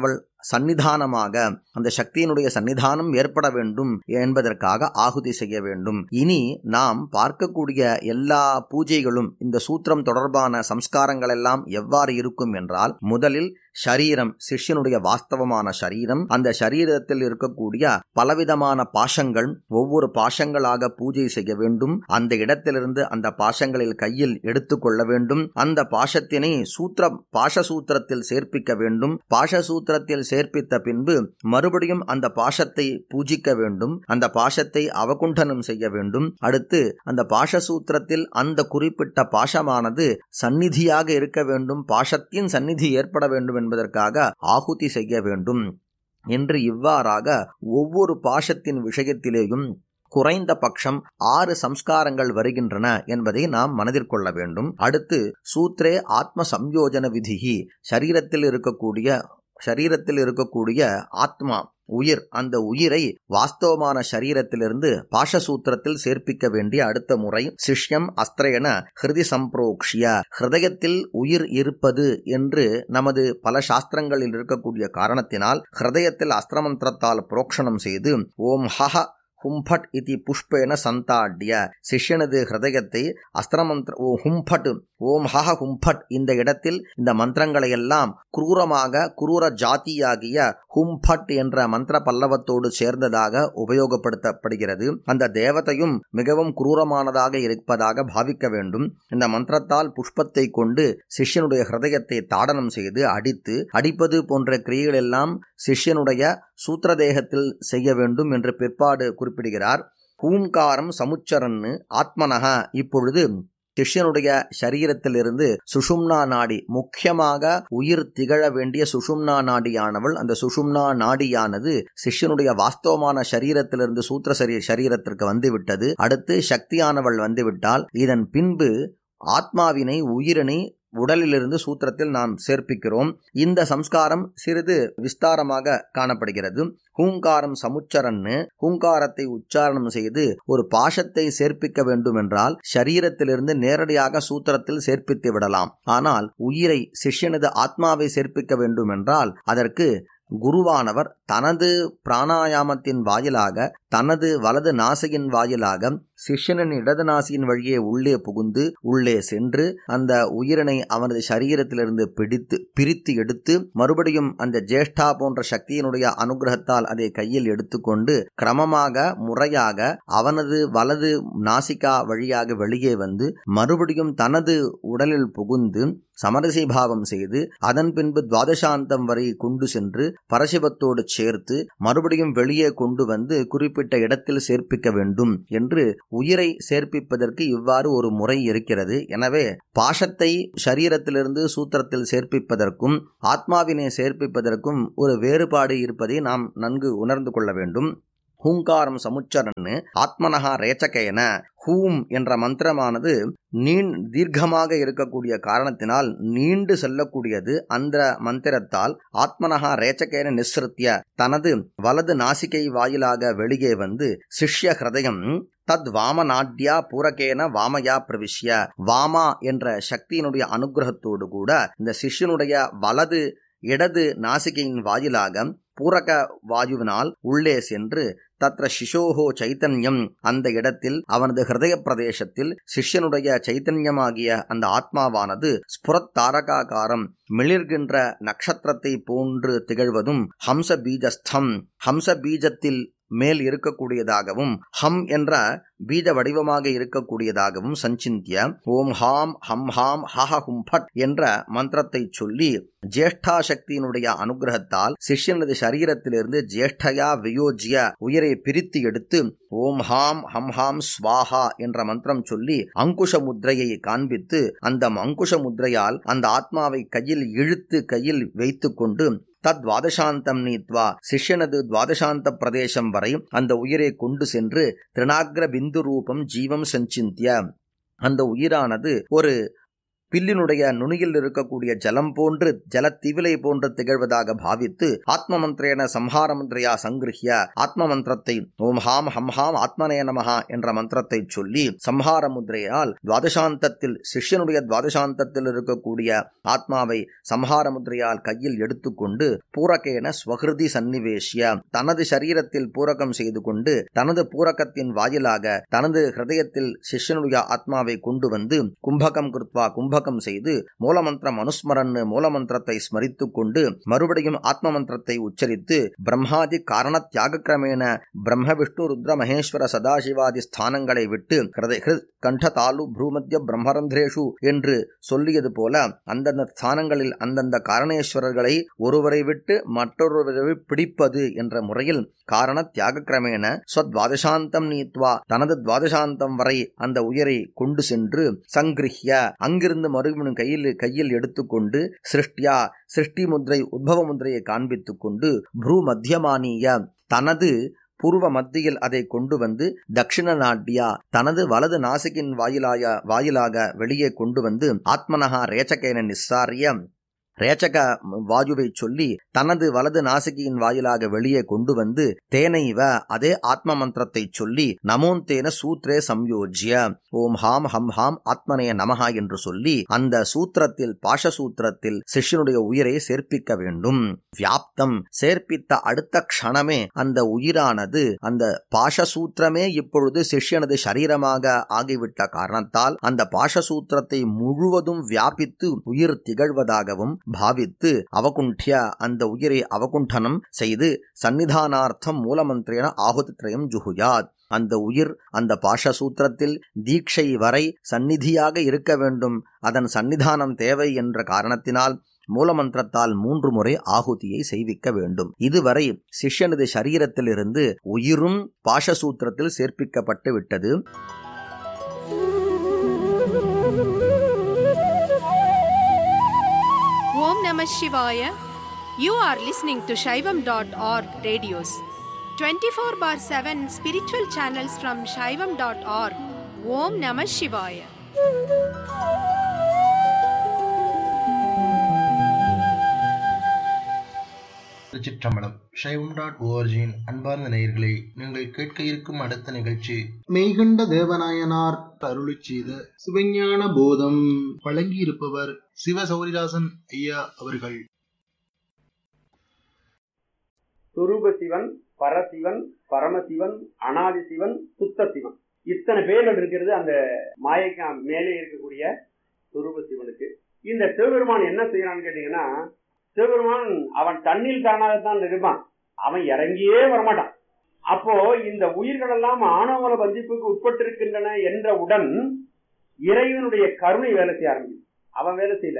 Speaker 4: சன்னிதானமாக அந்த சக்தியினுடைய சன்னிதானம் ஏற்பட வேண்டும் என்பதற்காக ஆகுதி செய்ய வேண்டும் இனி நாம் பார்க்கக்கூடிய எல்லா பூஜைகளும் இந்த சூத்திரம் தொடர்பான சம்ஸ்காரங்கள் எல்லாம் எவ்வாறு இருக்கும் என்றால் முதலில் ஷரீரம் சிஷ்யனுடைய வாஸ்தவமான ஷரீரம் அந்த சரீரத்தில் இருக்கக்கூடிய பலவிதமான பாஷங்கள் ஒவ்வொரு பாஷங்களாக பூஜை செய்ய வேண்டும் அந்த இடத்திலிருந்து அந்த பாஷங்களில் கையில் எடுத்துக்கொள்ள வேண்டும் அந்த பாஷத்தினை சூத்திர பாஷசூத்திரத்தில் சேர்ப்பிக்க வேண்டும் பாஷசூத்திரத்தில் சேர்ப்பித்த பின்பு மறுபடியும் அந்த பாஷத்தை பூஜிக்க வேண்டும் அந்த பாஷத்தை அவகுண்டனம் செய்ய வேண்டும் அடுத்து அந்த பாஷசூத்திரத்தில் அந்த குறிப்பிட்ட பாஷமானது சந்நிதியாக இருக்க வேண்டும் பாஷத்தின் சந்நிதி ஏற்பட வேண்டும் என்பதற்காக ஆகுதி செய்ய வேண்டும் என்று இவ்வாறாக ஒவ்வொரு பாஷத்தின் விஷயத்திலேயும் குறைந்த பட்சம் ஆறு சம்ஸ்காரங்கள் வருகின்றன என்பதை நாம் மனதில் கொள்ள வேண்டும் அடுத்து சூத்ரே ஆத்ம சம்யோஜன விதிகி சரீரத்தில் இருக்கக்கூடிய சரீரத்தில் இருக்கக்கூடிய ஆத்மா உயிர் அந்த உயிரை வாஸ்தவமான சரீரத்திலிருந்து பாஷசூத்திரத்தில் சேர்ப்பிக்க வேண்டிய அடுத்த முறை சிஷ்யம் அஸ்திரேன ஹிருதி சம்பிரோக்ஷிய ஹிருதயத்தில் உயிர் இருப்பது என்று நமது பல சாஸ்திரங்களில் இருக்கக்கூடிய காரணத்தினால் ஹிருதயத்தில் அஸ்திரமந்திரத்தால் புரோக்ஷணம் செய்து ஓம் ஹஹ ஹும்பட் இதி புஷ்பேன சந்தாட்ய சிஷ்யனது ஹிருதயத்தை அஸ்திரமந்திர ஓ ஹும்பட் ஓம் ஹஹ ஹும்பட் இந்த இடத்தில் இந்த மந்திரங்களை எல்லாம் குரூரமாக குரூர ஜாதியாகிய ஹும்பட் என்ற மந்திர பல்லவத்தோடு சேர்ந்ததாக உபயோகப்படுத்தப்படுகிறது அந்த தேவதையும் மிகவும் குரூரமானதாக இருப்பதாக பாவிக்க வேண்டும் இந்த மந்திரத்தால் புஷ்பத்தை கொண்டு சிஷ்யனுடைய ஹிருதயத்தை தாடனம் செய்து அடித்து அடிப்பது போன்ற கிரியைகள் எல்லாம் சிஷ்யனுடைய சூத்திரதேகத்தில் செய்ய வேண்டும் என்று பிற்பாடு குறிப்பிடுகிறார் ஹூங்காரம் சமுச்சரன்னு ஆத்மனக இப்பொழுது சிஷ்யனுடைய சரீரத்திலிருந்து சுஷும்னா நாடி முக்கியமாக உயிர் திகழ வேண்டிய சுஷும்னா நாடியானவள் அந்த சுஷும்னா நாடியானது சிஷ்யனுடைய வாஸ்தவமான சரீரத்திலிருந்து சூத்திர சரீ சரீரத்திற்கு வந்துவிட்டது அடுத்து சக்தியானவள் வந்துவிட்டால் இதன் பின்பு ஆத்மாவினை உயிரினை உடலிலிருந்து சூத்திரத்தில் நாம் சேர்ப்பிக்கிறோம் இந்த சம்ஸ்காரம் சிறிது விஸ்தாரமாக காணப்படுகிறது ஹூங்காரம் சமுச்சரன்னு ஹூங்காரத்தை உச்சாரணம் செய்து ஒரு பாஷத்தை சேர்ப்பிக்க வேண்டும் என்றால் சரீரத்திலிருந்து நேரடியாக சூத்திரத்தில் சேர்ப்பித்து விடலாம் ஆனால் உயிரை சிஷ்யனது ஆத்மாவை சேர்ப்பிக்க வேண்டும் என்றால் அதற்கு குருவானவர் தனது பிராணாயாமத்தின் வாயிலாக தனது வலது நாசியின் வாயிலாக சிஷ்யனின் இடது நாசியின் வழியே உள்ளே புகுந்து உள்ளே சென்று அந்த உயிரினை அவனது சரீரத்திலிருந்து பிடித்து பிரித்து எடுத்து மறுபடியும் அந்த ஜேஷ்டா போன்ற சக்தியினுடைய அனுகிரகத்தால் அதை கையில் எடுத்துக்கொண்டு கிரமமாக முறையாக அவனது வலது நாசிகா வழியாக வெளியே வந்து மறுபடியும் தனது உடலில் புகுந்து சமரசி பாவம் செய்து அதன் பின்பு துவாதசாந்தம் வரை கொண்டு சென்று பரசிவத்தோடு சேர்த்து மறுபடியும் வெளியே கொண்டு வந்து குறிப்பிட்ட இடத்தில் சேர்ப்பிக்க வேண்டும் என்று உயிரை சேர்ப்பிப்பதற்கு இவ்வாறு ஒரு முறை இருக்கிறது எனவே பாஷத்தை சரீரத்திலிருந்து சூத்திரத்தில் சேர்ப்பிப்பதற்கும் ஆத்மாவினை சேர்ப்பிப்பதற்கும் ஒரு வேறுபாடு இருப்பதை நாம் நன்கு உணர்ந்து கொள்ள வேண்டும் ஹூங்காரம் சமுச்சரன்னு ஆத்மனகா ரேச்சகேன ஹூம் என்ற மந்திரமானது நீண் தீர்க்கமாக இருக்கக்கூடிய காரணத்தினால் நீண்டு செல்லக்கூடியது அந்த மந்திரத்தால் ஆத்மனகா ரேச்சகேன நிஸ்ருத்திய தனது வலது நாசிகை வாயிலாக வெளியே வந்து சிஷ்ய ஹிருதயம் தத் வாமநாட்யா பூரகேன வாமயா பிரவிஷ்ய வாமா என்ற சக்தியினுடைய அனுகிரகத்தோடு கூட இந்த சிஷ்யனுடைய வலது இடது நாசிகையின் வாயிலாக பூரக வாயுவினால் உள்ளே சென்று தத்ர சிசோஹோ சைத்தன்யம் அந்த இடத்தில் அவனது ஹிருதய பிரதேசத்தில் சிஷ்யனுடைய சைத்தன்யமாகிய அந்த ஆத்மாவானது ஸ்புரத் தாரகாகாரம் மிளிர்கின்ற நட்சத்திரத்தை போன்று திகழ்வதும் ஹம்ச பீஜஸ்தம் ஹம்ச பீஜத்தில் மேல் இருக்கக்கூடியதாகவும் ஹம் என்ற பீஜ வடிவமாக இருக்கக்கூடியதாகவும் சஞ்சிந்திய ஓம் ஹாம் ஹம் ஹாம் ஹஹ ஹும் ஃபட் என்ற மந்திரத்தை சொல்லி ஜேஷ்டா சக்தியினுடைய அனுகிரகத்தால் சிஷ்யனது சரீரத்திலிருந்து ஜேஷ்டயா வியோஜ்ய உயிரை பிரித்து எடுத்து ஓம் ஹாம் ஹம் ஹாம் ஸ்வாஹா என்ற மந்திரம் சொல்லி அங்குஷ முத்ரையை காண்பித்து அந்த அங்குஷ முத்ரையால் அந்த ஆத்மாவை கையில் இழுத்து கையில் வைத்துக்கொண்டு தத் துவாதசாந்தம் நீத்வா சிஷ்யனது துவாதசாந்த பிரதேசம் வரை அந்த உயிரை கொண்டு சென்று திருநாக்ர பிந்து ரூபம் ஜீவம் சஞ்சிந்திய அந்த உயிரானது ஒரு பில்லினுடைய நுனியில் இருக்கக்கூடிய ஜலம் போன்று ஜலத்திவிலை போன்று திகழ்வதாக பாவித்து ஆத்ம மந்திரேன சம்ஹார மந்திரையா சங்கிருஹிய ஆத்ம மந்திரத்தை ஓம் ஹாம் ஹம் ஹாம் ஆத்மனே நமஹா என்ற மந்திரத்தை சொல்லி சம்ஹார முத்திரையால் துவாதசாந்தத்தில் சிஷ்யனுடைய துவாதசாந்தத்தில் இருக்கக்கூடிய ஆத்மாவை சம்ஹார முத்திரையால் கையில் எடுத்துக்கொண்டு பூரகேன ஸ்வகிருதி சன்னிவேஷ்ய தனது சரீரத்தில் பூரகம் செய்து கொண்டு தனது பூரகத்தின் வாயிலாக தனது ஹிருதயத்தில் சிஷ்யனுடைய ஆத்மாவை கொண்டு வந்து கும்பகம் கிருத்வா கும்பகம் செய்து மூலமந்திரம் அனுஸ்மரன் மூலமந்திரத்தை ஸ்மரித்துக் கொண்டு மறுபடியும் ஆத்ம மந்திரத்தை உச்சரித்து பிரம்மாதி காரண தியாக கிரமேண பிரம்ம விஷ்ணு ருத்ர மகேஸ்வர சதாசிவாதி ஸ்தானங்களை விட்டு ஹிருதய ஹிருத் கண்ட தாலு ப்ரூமத்திய பிரம்மரந்திரேஷு என்று சொல்லியது போல அந்தந்த ஸ்தானங்களில் அந்தந்த காரணேஸ்வரர்களை ஒருவரை விட்டு மற்றொருவரை பிடிப்பது என்ற முறையில் காரண தியாக கிரமேண ஸ்வத்வாதசாந்தம் நீத்வா தனது துவாதசாந்தம் வரை அந்த உயரை கொண்டு சென்று சங்கிருஹ்ய அங்கிருந்து மறுபடியும் கையில் கையில் எடுத்துக்கொண்டு சிருஷ்டியா சிருஷ்டி முத்ரை உத்பவ முத்ரையை காண்பித்துக் கொண்டு ப்ரூ மத்தியமானிய தனது பூர்வ மத்தியில் அதை கொண்டு வந்து தட்சிண நாட்டியா தனது வலது நாசிக்கின் வாயிலாய வாயிலாக வெளியே கொண்டு வந்து ஆத்மனகா ரேச்சகேன நிஸ்ஸாரிய ரேச்சக வாயுவை சொல்லி தனது வலது நாசிகியின் வாயிலாக வெளியே கொண்டு வந்து தேனைவ அதே ஆத்ம மந்திரத்தை சொல்லி நமோந்தேன சூத்ரே சம்யோஜ்ய ஓம் ஹாம் ஹம் ஹாம் ஆத்மனே நமஹா என்று சொல்லி அந்த சூத்திரத்தில் பாஷசூத்திரத்தில் சிஷ்யனுடைய உயிரை சேர்ப்பிக்க வேண்டும் வியாப்தம் சேர்ப்பித்த அடுத்த க்ஷணமே அந்த உயிரானது அந்த பாஷசூத்திரமே இப்பொழுது சிஷ்யனது சரீரமாக ஆகிவிட்ட காரணத்தால் அந்த பாஷசூத்திரத்தை முழுவதும் வியாபித்து உயிர் திகழ்வதாகவும் பாவித்து அவகுண்டிய அந்த உயிரை அவகுண்டனம் செய்து சந்நிதானார்த்தம் மூலமந்திரேன ஆகுதித்ரயம் ஜுகுயாத் அந்த உயிர் அந்த பாஷசூத்திரத்தில் தீட்சை வரை சந்நிதியாக இருக்க வேண்டும் அதன் சந்நிதானம் தேவை என்ற காரணத்தினால் மூலமந்திரத்தால் மூன்று முறை ஆகுதியை செய்விக்க வேண்டும் இதுவரை சிஷ்யனது சரீரத்திலிருந்து உயிரும் பாஷசூத்திரத்தில் சேர்ப்பிக்கப்பட்டு விட்டது
Speaker 2: Om Namah Shivaya. You are listening to Shaivam.org radios. 24 bar 7 spiritual channels from Shaivam.org. Om Namah Shivaya.
Speaker 3: திருச்சிற்றம்பலம் சைவம் டாட் ஓஆர்ஜியின் அன்பார்ந்த நேயர்களை நீங்கள் கேட்க இருக்கும் அடுத்த நிகழ்ச்சி மெய்கண்ட தேவநாயனார் அருளி செய்த சிவஞான போதம் வழங்கியிருப்பவர் சிவ சௌரிதாசன் ஐயா அவர்கள்
Speaker 5: சுரூப சிவன் பரசிவன் பரமசிவன் அனாதி சிவன் சுத்த சிவன் இத்தனை பேர்கள் இருக்கிறது அந்த மாயைக்கு மேலே இருக்கக்கூடிய சுரூப சிவனுக்கு இந்த சிவபெருமான் என்ன செய்யறான்னு கேட்டீங்கன்னா சிவபெருமான் அவன் தண்ணில் தானாகத்தான் இருப்பான் அவன் இறங்கியே வரமாட்டான் அப்போ இந்த உயிர்கள் எல்லாம் ஆணவமல பந்திப்புக்கு உட்பட்டிருக்கின்றன என்றவுடன் இறைவனுடைய கருணை வேலை செய்ய ஆரம்பிக்கும் அவன் வேலை செய்யல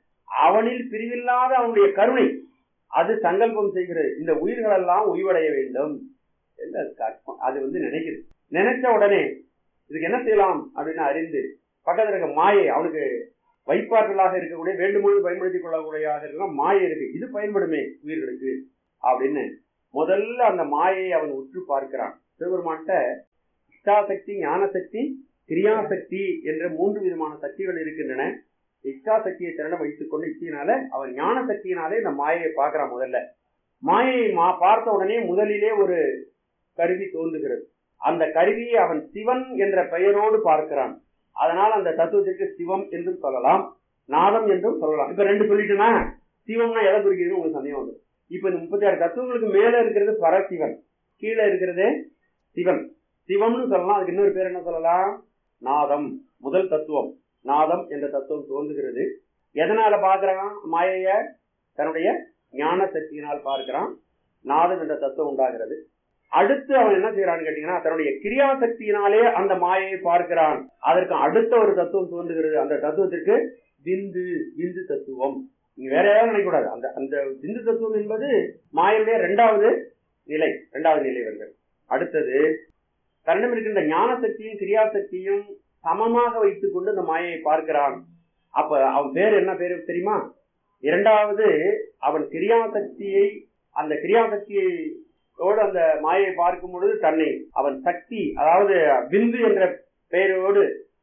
Speaker 5: அவனில் பிரிவில்லாத அவனுடைய கருணை அது சங்கல்பம் செய்கிறது இந்த உயிர்கள் எல்லாம் உய்வடைய வேண்டும் என்று அது கற்பம். அது வந்து நினைக்குது நினைச்ச உடனே இதுக்கு என்ன செய்யலாம் அப்படின்னு அறிந்து பக்கத்துல இருக்க மாயை அவனுக்கு வைப்பாற்றலாக இருக்கக்கூடிய வேண்டுமொழி பயன்படுத்திக் கொள்ளக்கூடியதாக இருக்கிற மாயை இருக்கு இது பயன்படுமே உயிர்களுக்கு அப்படின்னு முதல்ல அந்த மாயையை அவன் உற்று பார்க்கிறான் சிவபெருமான்கிட்ட இஷ்டாசக்தி ஞானசக்தி கிரியாசக்தி என்ற மூன்று விதமான சக்திகள் இருக்கின்றன இச்சாசக்தியை திறன வைத்துக் கொண்டு இச்சையினால அவன் ஞான சக்தியினாலே இந்த மாயையை பார்க்கிறான் முதல்ல மாயையை மா பார்த்த உடனே முதலிலே ஒரு கருவி தோன்றுகிறது அந்த கருவியை அவன் சிவன் என்ற பெயரோடு பார்க்கிறான் அதனால் அந்த தத்துவத்திற்கு சிவம் என்றும் சொல்லலாம் நாதம் என்றும் சொல்லலாம் இப்ப ரெண்டு சொல்லிட்டுனா சிவம்னா எதை குறிக்கிறது உங்களுக்கு சந்தேகம் வந்து இப்ப இந்த முப்பத்தி ஆறு தத்துவங்களுக்கு மேல இருக்கிறது பரசிவன் கீழே இருக்கிறது சிவன் சிவம்னு சொல்லலாம் அதுக்கு இன்னொரு பேர் என்ன சொல்லலாம் நாதம் முதல் தத்துவம் நாதம் என்ற தத்துவம் தோன்றுகிறது எதனால பார்க்கிறான் மாயைய தன்னுடைய ஞான சக்தியினால் பார்க்கிறான் நாதம் என்ற தத்துவம் உண்டாகிறது அடுத்து அவன் என்ன செய்யறான்னு கேட்டீங்கன்னா தன்னுடைய கிரியா சக்தியினாலே அந்த மாயையை பார்க்கிறான் அதற்கு அடுத்த ஒரு தத்துவம் தோன்றுகிறது அந்த தத்துவத்திற்கு விந்து விந்து தத்துவம் நீங்க வேற ஏதாவது நினைக்கக்கூடாது அந்த அந்த விந்து தத்துவம் என்பது மாயையுடைய இரண்டாவது நிலை இரண்டாவது நிலை வருகிறது அடுத்தது தன்னிடம் இருக்கின்ற ஞான சக்தியும் கிரியா சக்தியும் சமமாக வைத்துக் கொண்டு அந்த மாயையை பார்க்கிறான் அப்ப அவன் பேர் என்ன பேரு தெரியுமா இரண்டாவது அவன் கிரியாசக்தியை அந்த கிரியாசக்தியோடு அந்த மாயை பார்க்கும் பொழுது தன்னை அவன் சக்தி அதாவது பிந்து என்ற பெயரோடு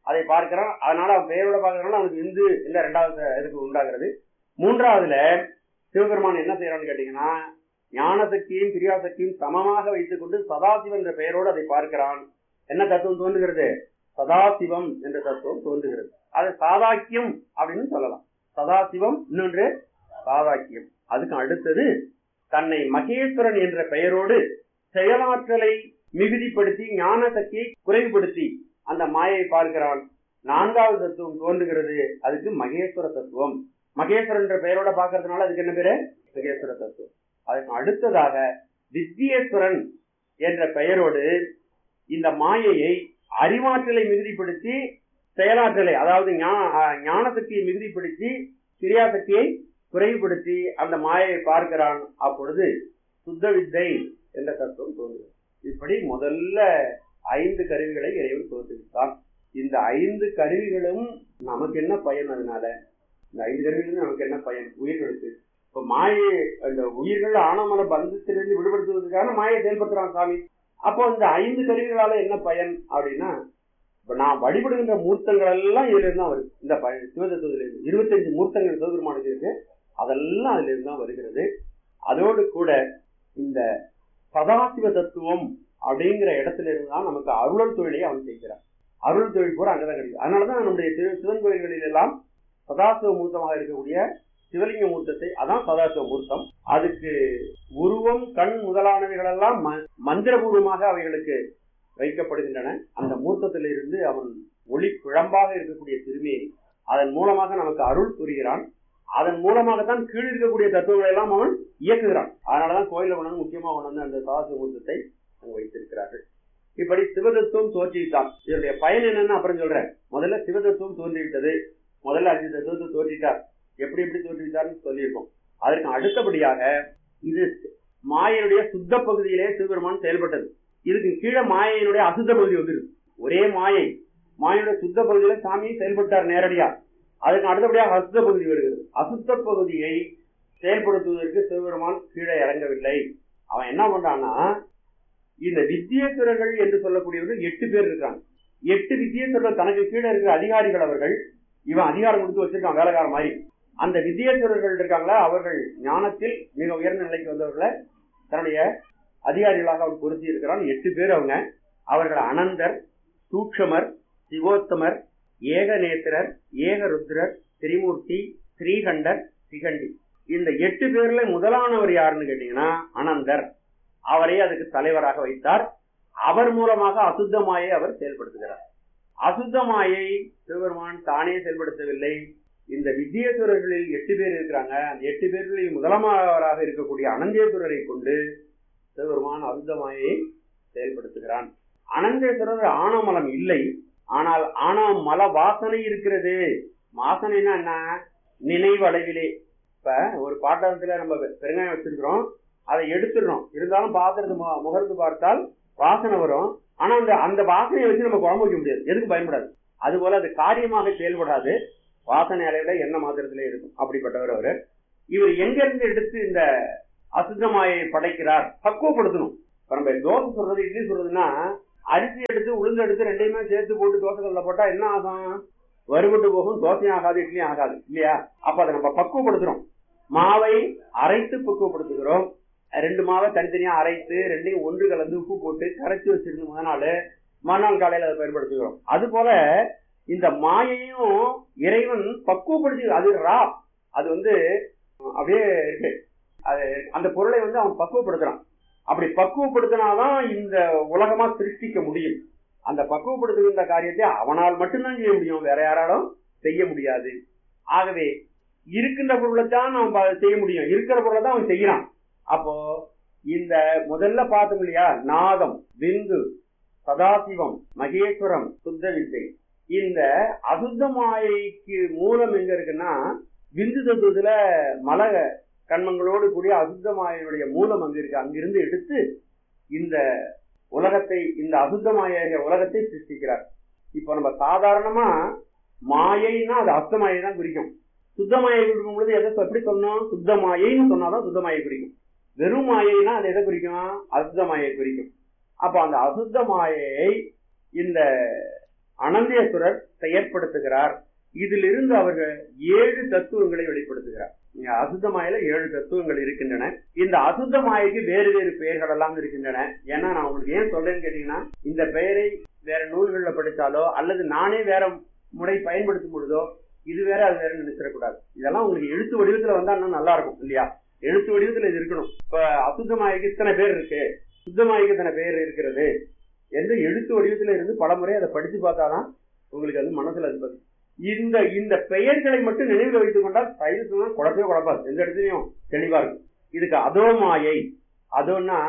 Speaker 5: அதை பார்க்கிறான் அதனால அவன் பெயரோட பார்க்கறதுனால அவனுக்கு இந்து இல்ல ரெண்டாவது இதுக்கு உண்டாகிறது மூன்றாவதுல சிவபெருமான் என்ன செய்யறான்னு கேட்டீங்கன்னா ஞானசக்தியும் கிரியாசக்தியும் சமமாக வைத்துக் கொண்டு சதாசிவன் என்ற பெயரோடு அதை பார்க்கிறான் என்ன தத்துவம் தோன்றுகிறது சதாசிவம் என்ற தத்துவம் தோன்றுகிறது அது சாதாக்கியம் அப்படின்னு சொல்லலாம் சதாசிவம் இன்னொன்று சாதாக்கியம் அதுக்கு அடுத்தது தன்னை மகேஸ்வரன் என்ற பெயரோடு செயலாற்றலை மிகுதிப்படுத்தி ஞான சக்தியை குறைவுபடுத்தி அந்த மாயை பார்க்கிறான் நான்காவது தத்துவம் தோன்றுகிறது அதுக்கு மகேஸ்வர தத்துவம் மகேஸ்வரன் என்ற பெயரோட பார்க்கறதுனால அதுக்கு என்ன பேரு மகேஸ்வர தத்துவம் அதுக்கு அடுத்ததாக வித்யேஸ்வரன் என்ற பெயரோடு இந்த மாயையை அறிவாற்றலை மிகுதிப்படுத்தி செயலாற்றலை அதாவது ஞான சக்தியை மிகுதிப்படுத்தி கிரியாசக்தியை குறைவுபடுத்தி அந்த மாயையை பார்க்கிறான் அப்பொழுது சுத்த வித்தை என்ற தத்துவம் தோன்றுகிறது இப்படி முதல்ல ஐந்து கருவிகளை இறைவன் தோற்றுவித்தான் இந்த ஐந்து கருவிகளும் நமக்கு என்ன பயன் அதனால இந்த ஐந்து கருவிகளும் நமக்கு என்ன பயன் உயிர்களுக்கு இப்ப மாயை அந்த உயிர்கள் ஆனமன பந்தத்திலிருந்து விடுபடுத்துவதற்கான மாயை செயல்படுத்துறான் சாமி அப்போ இந்த ஐந்து கருவிகளால என்ன பயன் அப்படின்னா இப்ப நான் வழிபடுகின்ற மூர்த்தங்கள் எல்லாம் இதுல இருந்து தான் வருது இந்த சிவதத்துவத்துல இருந்து இருபத்தஞ்சு மூர்த்தங்கள் சிவபெருமானுக்கு இருக்கு அதெல்லாம் அதுல இருந்து தான் வருகிறது அதோடு கூட இந்த சதாசிவ தத்துவம் அப்படிங்கிற இடத்துல இருந்து தான் நமக்கு அருளல் தொழிலை அவன் செய்கிறான் அருள் தொழில் கூட அங்கதான் கிடைக்கும் அதனாலதான் நம்முடைய சிவன் கோயில்களில் எல்லாம் சதாசிவ மூர்த்தமாக இருக்கக்கூடிய சிவலிங்க மூர்த்தத்தை அதான் சதாசிவ மூர்த்தம் அதுக்கு உருவம் கண் முதலானவைகள் எல்லாம் மந்திரபூர்வமாக அவைகளுக்கு வைக்கப்படுகின்றன அந்த மூர்த்தத்திலிருந்து அவன் ஒளி குழம்பாக இருக்கக்கூடிய திருமையை அதன் மூலமாக நமக்கு அருள் புரிகிறான் அதன் மூலமாகத்தான் கீழ் இருக்கக்கூடிய தத்துவங்களை எல்லாம் அவன் இயக்குகிறான் அதனாலதான் கோயில கொண்டு முக்கியமா கொண்டு அந்த சதாசிவ மூர்த்தத்தை அங்கு வைத்திருக்கிறார்கள் இப்படி சிவதத்துவம் தோற்றிவிட்டான் இதனுடைய பயன் என்னன்னு அப்புறம் சொல்றேன் முதல்ல சிவதத்துவம் தோன்றிவிட்டது முதல்ல அஞ்சு தத்துவத்தை தோற்றிட்டார் எப்படி எப்படி தோற்றுவித்தார்னு சொல்லியிருக்கோம் அதற்கு அடுத்தபடியாக இது மாயனுடைய சுத்த பகுதியிலே சிவபெருமான் செயல்பட்டது இதுக்கு கீழே மாயையினுடைய அசுத்த பகுதி வந்துருக்கு ஒரே மாயை மாயனுடைய சுத்த பகுதியில சாமி செயல்பட்டார் நேரடியா அதுக்கு அடுத்தபடியாக அசுத்த பகுதி வருகிறது அசுத்த பகுதியை செயல்படுத்துவதற்கு சிவபெருமான் கீழே இறங்கவில்லை அவன் என்ன பண்றான்னா இந்த வித்தியேஸ்வரர்கள் என்று சொல்லக்கூடியவர்கள் எட்டு பேர் இருக்காங்க எட்டு வித்தியேஸ்வரர்கள் தனக்கு கீழே இருக்கிற அதிகாரிகள் அவர்கள் இவன் அதிகாரம் கொடுத்து வச்சிருக்கான் வேலைக்கார மாதிரி அந்த வித்தியேஸ்வரர்கள் இருக்காங்களா அவர்கள் ஞானத்தில் மிக உயர்ந்த நிலைக்கு வந்தவர்களை தன்னுடைய அதிகாரிகளாக அவன் பொருத்தி இருக்கிறான் எட்டு பேர் அவங்க அவர்கள் அனந்தர் சூக்ஷமர் சிவோத்தமர் ஏகநேத்திரர் ஏகருத்ரர் திரிமூர்த்தி ஸ்ரீகண்டர் சிகண்டி இந்த எட்டு பேர்ல முதலானவர் யாருன்னு கேட்டீங்கன்னா அனந்தர் அவரை அதுக்கு தலைவராக வைத்தார் அவர் மூலமாக அசுத்தமாயை அவர் செயல்படுத்துகிறார் அசுத்தமாயை சிவபெருமான் தானே செயல்படுத்தவில்லை இந்த வித்தியேஸ்வரர்களில் எட்டு பேர் இருக்கிறாங்க அந்த எட்டு பேர்களில் முதலமாவராக இருக்கக்கூடிய அனந்தேஸ்வரரை கொண்டு சிவபெருமான் அசுத்தமாயை செயல்படுத்துகிறான் அனந்தேஸ்வரர் ஆணவமலம் இல்லை ஆனால் ஆணவ மல வாசனை இருக்கிறது வாசனைனா என்ன நினைவு அளவிலே இப்ப ஒரு பாட்டகத்துல நம்ம பெருங்காயம் வச்சிருக்கிறோம் அதை எடுத்துடுறோம் இருந்தாலும் பாத்திரத்து முகர்ந்து பார்த்தால் வாசனை வரும் ஆனா அந்த அந்த வாசனையை வச்சு நம்ம குழம்பு வைக்க முடியாது எதுக்கு பயன்படாது அது போல அது காரியமாக செயல்படாது வாசனை அளவில என்ன மாத்திரத்திலே இருக்கும் அப்படிப்பட்டவர் அவரு இவர் எங்க இருந்து எடுத்து இந்த அசுத்தமாயை படைக்கிறார் பக்குவப்படுத்தணும் இப்ப நம்ம தோசை சொல்றது இட்லி சொல்றதுன்னா அரிசி எடுத்து உளுந்து எடுத்து ரெண்டையுமே சேர்த்து போட்டு தோசை கல்ல போட்டா என்ன ஆகும் வறுபட்டு போகும் தோசையும் ஆகாது இட்லியும் ஆகாது இல்லையா அப்ப அதை நம்ம பக்குவப்படுத்துறோம் மாவை அரைத்து பக்குவப்படுத்துகிறோம் ரெண்டு மாவை தனித்தனியா அரைத்து ரெண்டையும் ஒன்று கலந்து உப்பு போட்டு கரைச்சி வச்சிருந்து முத நாள் மறுநாள் காலையில அதை பயன்படுத்துகிறோம் அது போல இந்த மாயையும் இறைவன் பக்குவப்படுத்தி அது ரா அது வந்து அப்படியே இருக்கு அது அந்த பொருளை வந்து அவன் பக்குவப்படுத்துறான் அப்படி பக்குவப்படுத்தினாதான் இந்த உலகமா சிருஷ்டிக்க முடியும் அந்த பக்குவப்படுத்துகின்ற காரியத்தை அவனால் மட்டும்தான் செய்ய முடியும் வேற யாராலும் செய்ய முடியாது ஆகவே இருக்கின்ற பொருளை தான் அவன் செய்ய முடியும் இருக்கிற பொருளை தான் அவன் செய்யறான் அப்போ இந்த முதல்ல பார்த்தோம் இல்லையா நாதம் விந்து சதாசிவம் மகேஸ்வரம் சுத்த வித்தை இந்த அசுத்த மாயைக்கு மூலம் எங்க இருக்குன்னா விந்து தத்துவத்துல மல கண்மங்களோடு கூடிய அசுத்த மாயையுடைய மூலம் அங்க இருக்கு அங்கிருந்து எடுத்து இந்த உலகத்தை இந்த அசுத்த மாய உலகத்தை சிருஷ்டிக்கிறார் இப்ப நம்ம சாதாரணமா மாயைன்னா அது அசுத்த மாயை தான் குறிக்கும் சுத்த மாயை குறிக்கும் பொழுது எதை எப்படி சொன்னோம் சுத்த மாயைன்னு சொன்னாதான் சுத்த மாயை குறிக்கும் வெறும் மாயைனா அது எதை குறிக்கும் அசுத்த மாயை குறிக்கும் அப்ப அந்த அசுத்த மாயை இந்த அனந்தேஸ்வரர் செயற்படுத்துகிறார் இதிலிருந்து அவர்கள் ஏழு தத்துவங்களை வெளிப்படுத்துகிறார் இங்க அசுத்த மாயில ஏழு தத்துவங்கள் இருக்கின்றன இந்த அசுத்த மாயைக்கு வேறு வேறு பெயர்கள் எல்லாம் இருக்கின்றன ஏன்னா நான் உங்களுக்கு ஏன் சொல்றேன்னு கேட்டீங்கன்னா இந்த பெயரை வேற நூல்கள்ல படித்தாலோ அல்லது நானே வேற முறை பயன்படுத்தும் பொழுதோ இது வேற அது வேற நினைச்சிடக்கூடாது இதெல்லாம் உங்களுக்கு எழுத்து வடிவத்துல வந்தா இன்னும் நல்லா இருக்கும் இல்லையா எழுத்து வடிவத்துல இது இருக்கணும் இப்ப அசுத்த மாயைக்கு இத்தனை பேர் இருக்கு சுத்த மாயைக்கு இத்தனை பேர் இருக்கிறது என்று எழுத்து வடிவத்துல இருந்து பல முறை அதை படிச்சு பார்த்தாதான் உங்களுக்கு அது மனசுல அது பதியும். இந்த இந்த பெயர்களை மட்டும் நினைவில் வைத்துக் கொண்டால் சைவ குழப்பவே குழப்பாது எந்த இடத்துலயும் தெளிவா இருக்கும் இதுக்கு அதோ மாயை அதோன்னா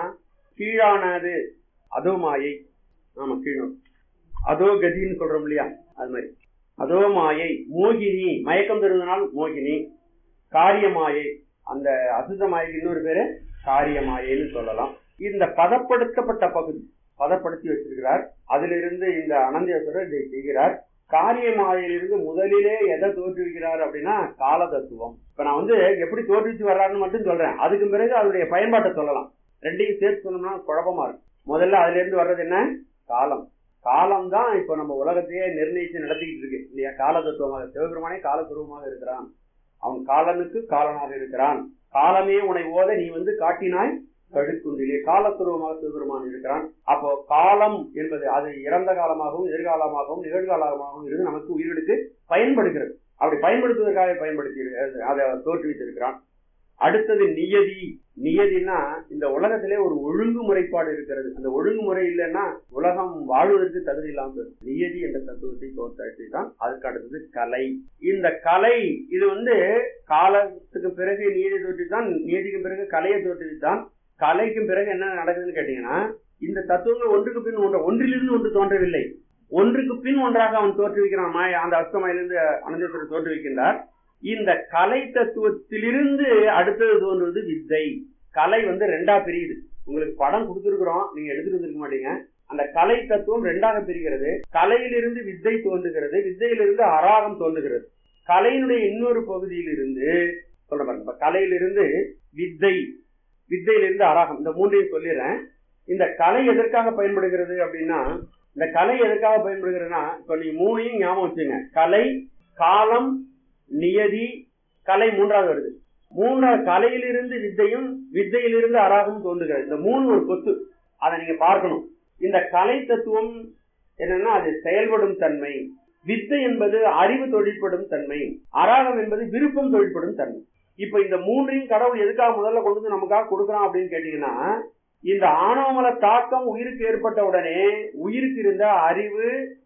Speaker 5: கீழானது அதோ மாயை ஆமா கீழும் அதோ கதின்னு சொல்றோம் இல்லையா அது மாதிரி அதோ மாயை மோகினி மயக்கம் தருவதனால் மோகினி காரியமாயை அந்த அசுத்த மாயைக்கு இன்னொரு பேரு காரியமாயைன்னு சொல்லலாம் இந்த பதப்படுத்தப்பட்ட பகுதி பதப்படுத்தி வச்சிருக்கிறார் அதிலிருந்து இந்த அனந்தேஸ்வரர் இதை செய்கிறார் காரியமாயிலிருந்து முதலிலே எதை தோற்றுவிக்கிறார் அப்படின்னா கால தத்துவம் இப்ப நான் வந்து எப்படி தோற்றுவிச்சு வர்றாருன்னு மட்டும் சொல்றேன் அதுக்கு பிறகு அதனுடைய பயன்பாட்டை சொல்லலாம் ரெண்டையும் சேர்த்து சொன்னோம்னா குழப்பமா இருக்கும் முதல்ல அதுல இருந்து வர்றது என்ன காலம் காலம் தான் இப்ப நம்ம உலகத்தையே நிர்ணயிச்சு நடத்திக்கிட்டு இருக்கு இல்லையா கால தத்துவமாக சிவபெருமானே காலத்துருவமாக இருக்கிறான் அவன் காலனுக்கு காலனாக இருக்கிறான் காலமே உன்னை ஓத நீ வந்து காட்டினாய் கழுக்குன்றிலே காலத்துருவமாக சிவபெருமான் இருக்கிறான் அப்போ காலம் என்பது அது இறந்த காலமாகவும் எதிர்காலமாகவும் நிகழ்காலமாகவும் இருந்து நமக்கு உயிர்களுக்கு பயன்படுகிறது அப்படி பயன்படுத்துவதற்காக பயன்படுத்தி இரு- அதை தோற்றுவித்திருக்கிறான் அடுத்தது நியதி நியதினா இந்த உலகத்திலே ஒரு ஒழுங்குமுறைப்பாடு இருக்கிறது அந்த ஒழுங்குமுறை இல்லைன்னா உலகம் வாழ்வதற்கு தகுதி இல்லாமல் போயிடும். நியதி என்ற தத்துவத்தை தோற்றாட்சி தான் அதுக்கு அடுத்தது கலை இந்த கலை இது வந்து காலத்துக்கு பிறகு நியதி தோற்றுவித்தான் நியதிக்கு பிறகு கலையை தோற்றுவித்தான் கலைக்கும் பிறகு என்ன நடக்குதுன்னு கேட்டீங்கன்னா இந்த தத்துவங்கள் ஒன்றுக்கு பின் ஒன்று ஒன்றிலிருந்து ஒன்று தோன்றவில்லை ஒன்றுக்கு பின் ஒன்றாக அவன் தோற்றுவிக்கிறான் மாய அந்த அஸ்தமாயிலிருந்து அனந்தேஸ்வரர் தோற்றுவிக்கின்றார் இந்த கலை தத்துவத்திலிருந்து அடுத்தது தோன்றுவது வித்தை கலை வந்து ரெண்டா பிரியுது உங்களுக்கு படம் கொடுத்துருக்குறோம் நீங்க எடுத்துட்டு வந்திருக்க மாட்டீங்க அந்த கலை தத்துவம் ரெண்டாக பிரிகிறது கலையிலிருந்து வித்தை தோன்றுகிறது வித்தையிலிருந்து அராகம் தோன்றுகிறது கலையினுடைய இன்னொரு பகுதியிலிருந்து சொல்ற பாருங்க இப்ப கலையிலிருந்து வித்தை வித்தையிலிருந்து அராகம் இந்த மூன்றையும் சொல்லிடுறேன் இந்த கலை எதற்காக பயன்படுகிறது அப்படின்னா இந்த கலை எதற்காக பயன்படுகிறதுனா இப்ப நீங்க மூணையும் ஞாபகம் வச்சுங்க கலை காலம் நியதி கலை மூன்றாவது வருது மூன்றாவது கலையிலிருந்து வித்தையும் வித்தையிலிருந்து அராகம் தோன்றுகிறது இந்த மூணு ஒரு கொத்து அதை நீங்க பார்க்கணும் இந்த கலை தத்துவம் என்னன்னா அது செயல்படும் தன்மை வித்தை என்பது அறிவு தொழிற்படும் தன்மை அராகம் என்பது விருப்பம் தொழிற்படும் தன்மை இப்ப இந்த மூன்றையும் கடவுள் எதுக்காக முதல்ல கொண்டு வந்து நமக்காக கொடுக்குறான் அப்படின்னு கேட்டீங்கன்னா இந்த ஆணவமல தாக்கம் உயிருக்கு ஏற்பட்ட உடனே உயிருக்கு இருந்த அறிவு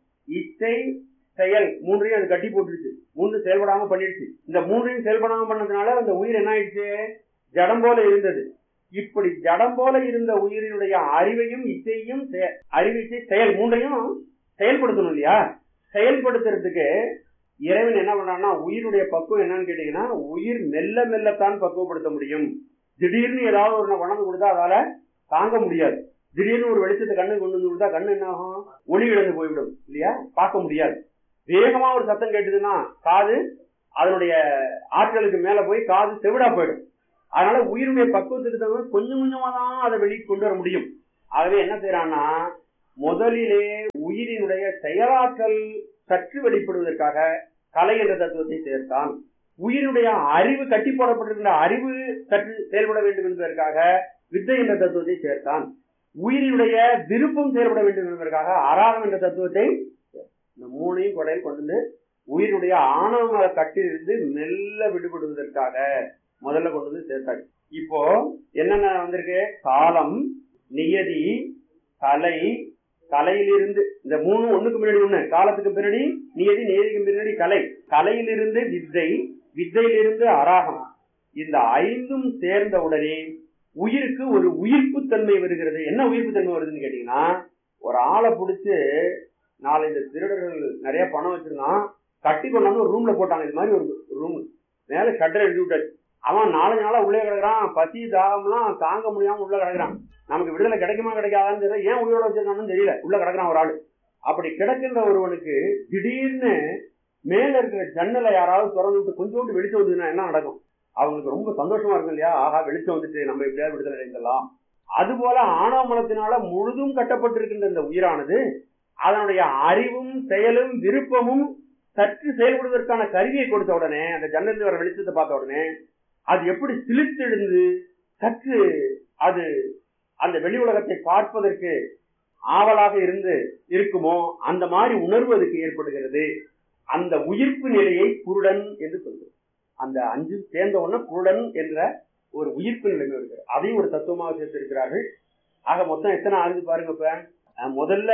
Speaker 5: இச்சை செயல் மூன்றையும் அது கட்டி போட்டுருச்சு மூன்று செயல்படாம பண்ணிடுச்சு இந்த மூன்றையும் செயல்படாம பண்ணதுனால அந்த உயிர் என்ன ஆயிடுச்சு ஜடம் போல இருந்தது இப்படி ஜடம் போல இருந்த உயிரினுடைய அறிவையும் இச்சையும் செ- அறிவு இச்சை செயல் மூன்றையும் செயல்படுத்தணும் இல்லையா செயல்படுத்துறதுக்கு இறைவன் என்ன பண்றான்னா உயிருடைய பக்குவம் என்னன்னு கேட்டீங்கன்னா உயிர் மெல்ல மெல்லத்தான் பக்குவப்படுத்த முடியும் திடீர்னு ஏதாவது ஒரு கொண்டாந்து கொடுத்தா அதால தாங்க முடியாது திடீர்னு ஒரு வெளிச்சத்தை கண்ணு கொண்டு வந்து கொடுத்தா கண்ணு என்ன ஆகும் ஒளி இழந்து போய்விடும் இல்லையா பார்க்க முடியாது வேகமா ஒரு சத்தம் கேட்டுதுன்னா காது அதனுடைய ஆற்றலுக்கு மேல போய் காது செவிடா போயிடும் அதனால உயிருடைய பக்குவத்துக்கு தகுந்த கொஞ்சம் கொஞ்சமா தான் அதை வெளியே கொண்டு வர முடியும் ஆகவே என்ன செய்யறான்னா முதலிலே உயிரினுடைய செயலாற்றல் சற்று வெளிப்படுவதற்காக கலை என்ற தத்துவத்தை சேர்த்தான் உயிரினுடைய அறிவு கட்டி போடப்பட்டிருக்கின்ற அறிவு சற்று செயல்பட வேண்டும் என்பதற்காக வித்தை என்ற தத்துவத்தை சேர்த்தான் உயிரினுடைய விருப்பம் செயல்பட வேண்டும் என்பதற்காக அராகம் என்ற தத்துவத்தை இந்த மூணையும் கொடையில் கொண்டு வந்து உயிருடைய ஆணவ கட்டிலிருந்து மெல்ல விடுபடுவதற்காக முதல்ல கொண்டு வந்து சேர்த்தாங்க இப்போ என்னென்ன வந்திருக்கு காலம் நியதி கலை கலையிலிருந்து இந்த மூணு ஒண்ணுக்கு முன்னாடி ஒண்ணு காலத்துக்கு பின்னாடி நியதி நியதிக்கு பின்னாடி கலை கலையிலிருந்து வித்தை வித்தையிலிருந்து அராகம் இந்த ஐந்தும் சேர்ந்த உடனே உயிருக்கு ஒரு உயிர்ப்பு தன்மை வருகிறது என்ன உயிர்ப்பு தன்மை வருதுன்னு கேட்டீங்கன்னா ஒரு ஆளை பிடிச்சு நாலஞ்சு திருடர்கள் நிறைய பணம் வச்சிருந்தான் கட்டி கொண்டாந்து ஒரு ரூம்ல போட்டாங்க இது மாதிரி ஒரு ரூம் மேல ஷட்டர் எழுதி விட்டாச்சு அவன் நாலஞ்சு நாளா உள்ளே கிடக்குறான் பசி தாகம்லாம் தாங்க முடியாம உள்ள கிடக்குறான் நமக்கு விடுதலை கிடைக்குமா கிடைக்காதான்னு தெரியல ஏன் உயிரோட வச்சிருக்கான்னு தெரியல உள்ள கிடக்குறான் ஒரு ஆளு அப்படி கிடக்கின்ற ஒருவனுக்கு திடீர்னு மேல இருக்கிற ஜன்னலை யாராவது திறந்து விட்டு கொஞ்சோண்டு வெளிச்சம் வந்ததுன்னா என்ன நடக்கும் அவங்களுக்கு ரொம்ப சந்தோஷமா இருக்கும் இல்லையா ஆஹா வெளிச்சம் வந்துட்டு நம்ம எப்படியாவது விடுதலை அடைந்தலாம் அதுபோல ஆணவ மலத்தினால முழுதும் கட்டப்பட்டிருக்கின்ற இந்த உயிரானது அதனுடைய அறிவும் செயலும் விருப்பமும் சற்று செயல்படுவதற்கான கருவியை கொடுத்த உடனே அந்த ஜன்னலில் வர வெளிச்சத்தை பார்த்த உடனே அது எப்படி சிலிர்த்தெழுந்து சற்று அது அந்த வெளி உலகத்தை பார்ப்பதற்கு ஆவலாக இருந்து இருக்குமோ அந்த மாதிரி உணர்வு அதுக்கு ஏற்படுகிறது அந்த உயிர்ப்பு நிலையை குருடன் என்று சொல்கிறோம் அந்த அஞ்சு சேர்ந்த உடனே குருடன் என்ற ஒரு உயிர்ப்பு நிலைமை இருக்கிறது அதையும் ஒரு தத்துவமாக சேர்த்திருக்கிறார்கள் ஆக மொத்தம் எத்தனை ஆகுது பாருங்க இப்ப அஹ் முதல்ல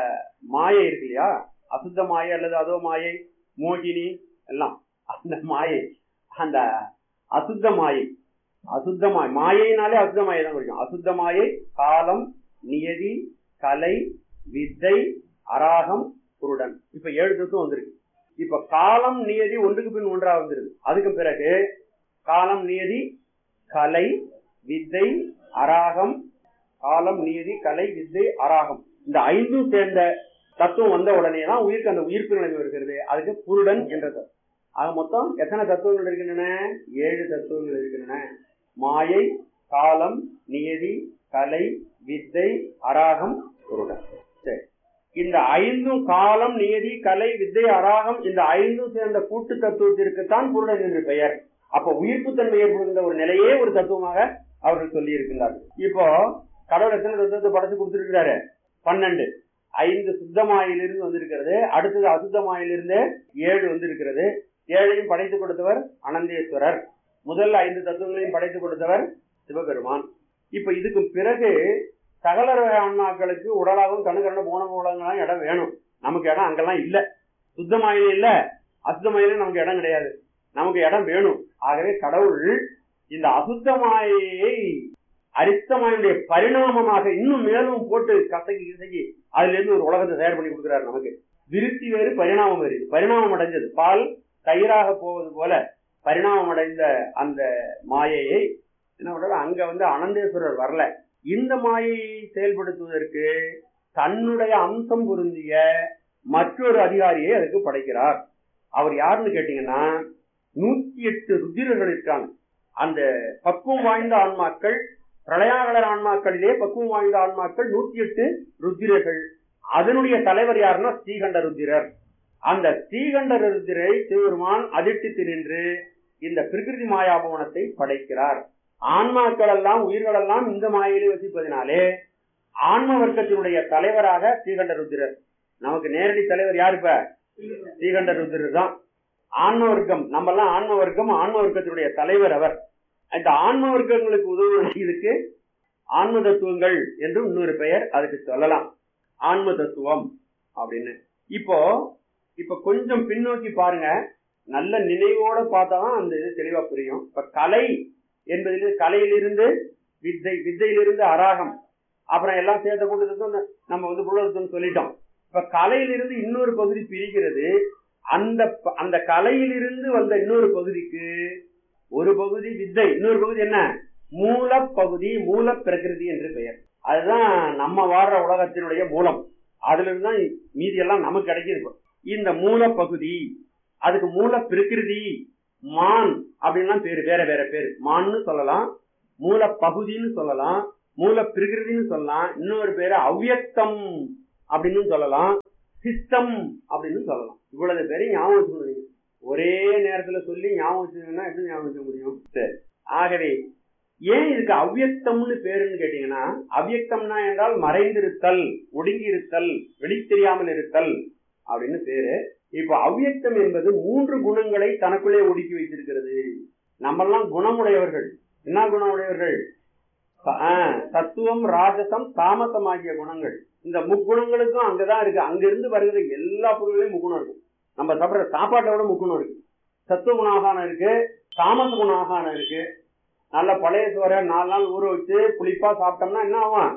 Speaker 5: மாயை இருக்கு இல்லையா அசுத்த மாயை அல்லது அதோ மாயை மோகினி எல்லாம் அந்த மாயை அந்த அசுத்த மாயை அசுத்த மாயை மாயைனாலே அசுத்த மாயை தான் குறிக்கும் அசுத்த மாயை காலம் நியதி கலை வித்தை அராகம் குருடன் இப்ப ஏழு தத்துவம் வந்திருக்கு இப்ப காலம் நியதி ஒன்றுக்கு பின் ஒன்றா வந்துருது அதுக்கு பிறகு காலம் நியதி கலை வித்தை அராகம் காலம் நியதி கலை வித்தை அராகம் இந்த ஐந்தும் சேர்ந்த தத்துவம் வந்த உடனே தான் உயிருக்கு அந்த உயிர்ப்பு நிலைமை வருகிறது அதுக்கு புருடன் என்ற தத்துவம் ஆக மொத்தம் எத்தனை தத்துவங்கள் இருக்கின்றன ஏழு தத்துவங்கள் இருக்கின்றன மாயை காலம் நியதி கலை வித்தை அராகம் புருடன் சரி இந்த ஐந்தும் காலம் நியதி கலை வித்தை அராகம் இந்த ஐந்தும் சேர்ந்த கூட்டு தத்துவத்திற்குத்தான் புருடன் என்று பெயர் அப்ப உயிர்ப்பு தன்மை ஏற்படுகின்ற ஒரு நிலையே ஒரு தத்துவமாக அவர்கள் சொல்லி இருக்கின்றார்கள் இப்போ கடவுள் எத்தனை தத்துவத்தை படைச்சு கொடுத்திருக்கிறாரு பன்னெண்டு ஐந்து சுத்தமாயிலிருந்து வந்திருக்கிறது அடுத்தது அசுத்தமாயிலிருந்து ஏழு வந்திருக்கிறது ஏழையும் படைத்து கொடுத்தவர் அனந்தேஸ்வரர் முதல் ஐந்து தத்துவங்களையும் படைத்து கொடுத்தவர் சிவபெருமான் இப்ப இதுக்கு பிறகு சகல வகை ஆன்மாக்களுக்கு உடலாகவும் கணுகரண போன உலகங்களாம் இடம் வேணும் நமக்கு இடம் அங்கெல்லாம் இல்ல சுத்தமாயிலும் இல்ல அசுத்தமாயிலும் நமக்கு இடம் கிடையாது நமக்கு இடம் வேணும் ஆகவே கடவுள் இந்த அசுத்தமாயை அரித்தமாயுடைய பரிணாமமாக இன்னும் மேலும் போட்டு கசக்கி கிசக்கி அதுல இருந்து ஒரு உலகத்தை தயார் பண்ணி கொடுக்கிறார் நமக்கு விருத்தி வேறு பரிணாமம் வேறு இது பரிணாமம் அடைஞ்சது பால் தயிராக போவது போல பரிணாமம் அடைந்த அந்த மாயையை என்ன பண்றாரு அங்க வந்து அனந்தேஸ்வரர் வரல இந்த மாயையை செயல்படுத்துவதற்கு தன்னுடைய அம்சம் பொருந்திய மற்றொரு அதிகாரியை அதுக்கு படைக்கிறார் அவர் யாருன்னு கேட்டீங்கன்னா நூத்தி எட்டு ருத்திரர்கள் இருக்காங்க அந்த பக்குவம் வாய்ந்த ஆன்மாக்கள் பிரளயாகலர் ஆன்மாக்களிலே பக்குவம் வாய்ந்த ஆன்மாக்கள் நூத்தி எட்டு ருத்திரர்கள் அதனுடைய தலைவர் யாருன்னா ஸ்ரீகண்ட ருத்திரர் அந்த ஸ்ரீகண்ட ருத்திரை சிவபெருமான் அதிர்ஷ்டித்து நின்று இந்த பிரகிருதி மாயாபவனத்தை படைக்கிறார் ஆன்மாக்கள் எல்லாம் உயிர்கள் எல்லாம் இந்த மாயிலே வசிப்பதினாலே ஆன்ம வர்க்கத்தினுடைய தலைவராக ஸ்ரீகண்ட ருத்திரர் நமக்கு நேரடி தலைவர் யாரு இப்ப ஸ்ரீகண்ட ருத்திரர் தான் ஆன்ம வர்க்கம் நம்ம எல்லாம் ஆன்ம வர்க்கம் ஆன்ம வர்க்கத்தினுடைய தலைவர் அவர் இந்த ஆன்ம வர்க்கங்களுக்கு உதவுவது இதுக்கு ஆன்ம தத்துவங்கள் என்று இன்னொரு பெயர் அதுக்கு சொல்லலாம் ஆன்ம தத்துவம் அப்படின்னு இப்போ இப்ப கொஞ்சம் பின்னோக்கி பாருங்க நல்ல நினைவோட பார்த்தாதான் அந்த இது தெளிவா புரியும் இப்ப கலை என்பதில் கலையிலிருந்து வித்தை வித்தையிலிருந்து அராகம் அப்புறம் எல்லாம் சேர்த்த கூட்டத்துக்கும் நம்ம வந்து புலத்துன்னு சொல்லிட்டோம் இப்ப கலையிலிருந்து இன்னொரு பகுதி பிரிக்கிறது அந்த ப- அந்த கலையிலிருந்து வந்த இன்னொரு பகுதிக்கு ஒரு பகுதி வித்தை இன்னொரு பகுதி என்ன மூலப்பகுதி மூல பிரகிருதி என்று பெயர் அதுதான் நம்ம வாழ்ற உலகத்தினுடைய மூலம் அதுல இருந்து தான் மீதி எல்லாம் நமக்கு கிடைக்குது இப்போ. இந்த மூலப்பகுதி அதுக்கு மூல பிரகிருதி மான் அப்படின்லாம் பேரு வேற வேற பேரு மான்னு சொல்லலாம் மூல பகுதின்னு சொல்லலாம் மூல பிரகிருதின்னு சொல்லலாம் இன்னொரு பேரு அவ்யக்தம் அப்படின்னு சொல்லலாம் சிஸ்டம் அப்படின்னு சொல்லலாம் இவ்வளவு பேரையும் ஞாபகம் வச்சுக்கணும் ஒரே நேரத்துல சொல்லி ஞாபகம் வச்சுக்கணும்னா எப்படி ஞாபகம் வச்சுக்க முடியும் சரி ஆகவே ஏன் இதுக்கு அவ்யக்தம்னு பேருன்னு கேட்டீங்கன்னா அவ்யக்தம்னா என்றால் மறைந்திருத்தல் ஒடுங்கி இருத்தல் வெளி தெரியாமல் இருத்தல் அப்படின்னு பேரு இப்ப அவ்யக்தம் என்பது மூன்று குணங்களை தனக்குள்ளே ஒடுக்கி வைத்திருக்கிறது நம்மெல்லாம் குணமுடையவர்கள் என்ன குணமுடையவர்கள் ச- ஆ, சத்துவம் ராஜசம் தாமசம் ஆகிய குணங்கள் இந்த முக்குணங்களுக்கும் அங்கதான் இருக்கு அங்கிருந்து வருகிற எல்லா பொருள்களையும் முக்குணம் இருக்கும் நம்ம சாப்பிடுற சாப்பாட்டை விட முக்குணம் இருக்கு சத்துவ குணாகானம் இருக்கு தாமச குணாகானம் இருக்கு நல்ல பழைய சோறை நாலு நாள் ஊற வச்சு புளிப்பா சாப்பிட்டோம்னா என்ன ஆகும்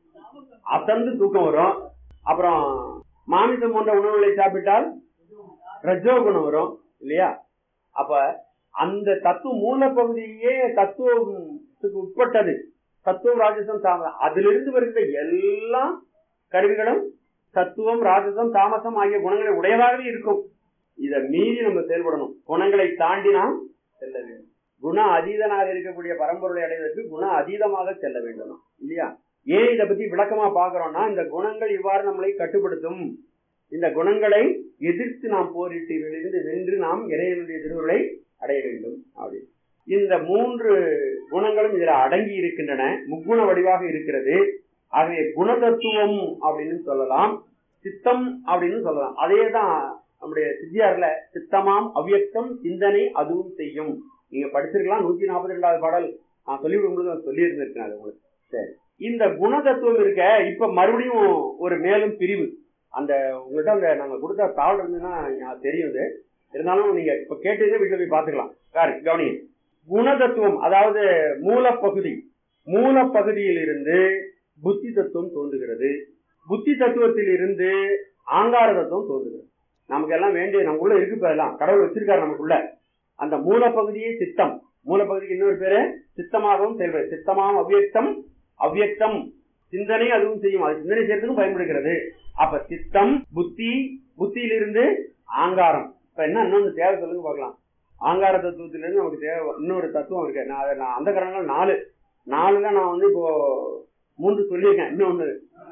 Speaker 5: அசந்து தூக்கம் வரும் அப்புறம் மாமிசம் போன்ற உணவுகளை சாப்பிட்டால் ரஜோ குணம் வரும் இல்லையா அப்ப அந்த தத்துவ மூலப்பகுதியே தத்துவத்துக்கு உட்பட்டது தத்துவம் ராஜசம் தாமசம் அதிலிருந்து வருகிற எல்லா கருவிகளும் தத்துவம் ராஜசம் தாமசம் ஆகிய குணங்களை உடையதாகவே இருக்கும் இதை மீறி நம்ம செயல்படணும் குணங்களை தாண்டி நாம் செல்ல வேண்டும் குண அதீதனாக இருக்கக்கூடிய பரம்பொருளை அடைவதற்கு குண அதீதமாக செல்ல வேண்டும் இல்லையா ஏன் இதை பத்தி விளக்கமா பாக்குறோம்னா இந்த குணங்கள் இவ்வாறு நம்மளை கட்டுப்படுத்தும் இந்த குணங்களை எதிர்த்து நாம் போரிட்டு இதிலிருந்து வென்று நாம் இறைவனுடைய திருவுருளை அடைய வேண்டும் அப்படின்னு இந்த மூன்று குணங்களும் இதுல அடங்கி இருக்கின்றன முக்குண வடிவாக இருக்கிறது ஆகவே குணதத்துவம் அப்படின்னு சொல்லலாம் சித்தம் அப்படின்னு சொல்லலாம் அதே தான் நம்முடைய சித்தியார்ல சித்தமாம் அவ்யக்தம் சிந்தனை அதுவும் செய்யும் நீங்க படிச்சிருக்கலாம் நூத்தி நாற்பத்தி ரெண்டாவது பாடல் நான் சொல்லி விடும்போது சொல்லி இருந்திருக்கேன் அது உங்களுக்கு சரி இந்த குணதத்துவம் இருக்க இப்ப மறுபடியும் ஒரு மேலும் பிரிவு அந்த உங்கள்கிட்ட அந்த நாங்க கொடுத்த தாள் இருந்ததுன்னா எனக்கு தெரியும் இது இருந்தாலும் நீங்க இப்ப கேட்டதே வீட்டுல போய் பாத்துக்கலாம் சார் கவனி குணதத்துவம் அதாவது மூலப்பகுதி மூலப்பகுதியில் இருந்து புத்தி தத்துவம் தோன்றுகிறது புத்தி தத்துவத்தில் இருந்து ஆங்கார தத்துவம் தோன்றுகிறது நமக்கு எல்லாம் வேண்டிய நமக்குள்ள இருக்கு இப்ப எல்லாம் கடவுள் வச்சிருக்காரு நமக்குள்ள அந்த மூலப்பகுதியே சித்தம் மூலப்பகுதிக்கு இன்னொரு பேரு சித்தமாகவும் செயல்படு சித்தமாகவும் அவ்வியக்தம் அவ்வியக்தம் சிந்தனை அதுவும் செய்யும் அது சிந்தனை செய்யறதுக்கும் பயன்படுகிறது அப்ப சித்தம் புத்தி புத்தியிலிருந்து ஆங்காரம் இப்ப என்ன இன்னொன்று தேவை சொல்லுங்க பார்க்கலாம் ஆங்கார தத்துவத்திலிருந்து நமக்கு தேவை இன்னொரு தத்துவம் இருக்கு நான் அதை நான் அந்த காரணங்கள் நாலு நாலுல நான் வந்து இப்போ மூன்று சொல்லியிருக்கேன் இன்னொன்னு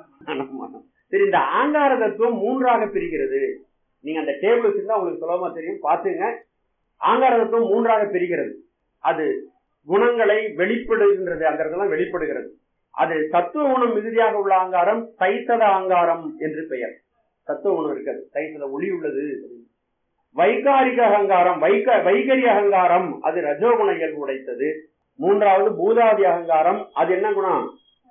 Speaker 5: சரி இந்த ஆங்கார தத்துவம் மூன்றாக பிரிகிறது நீங்க அந்த டேபிள் வச்சிருந்தா உங்களுக்கு சுலபமா தெரியும் பாத்துங்க ஆங்கார தத்துவம் மூன்றாக பிரிகிறது அது குணங்களை வெளிப்படுகின்றது அந்த இடத்துல வெளிப்படுகிறது அது தத்துவ குணம் மிகுதியாக உள்ள ஆங்காரம் தைத்தத ஆங்காரம் என்று பெயர் தத்துவ குணம் இருக்கிறது தைத்தத ஒளி உள்ளது வைகாரிக அகங்காரம் வைக வைகரி அகங்காரம் அது ரஜோகுண இயல்பு உடைத்தது மூன்றாவது பூதாதி அகங்காரம் அது என்ன குணம்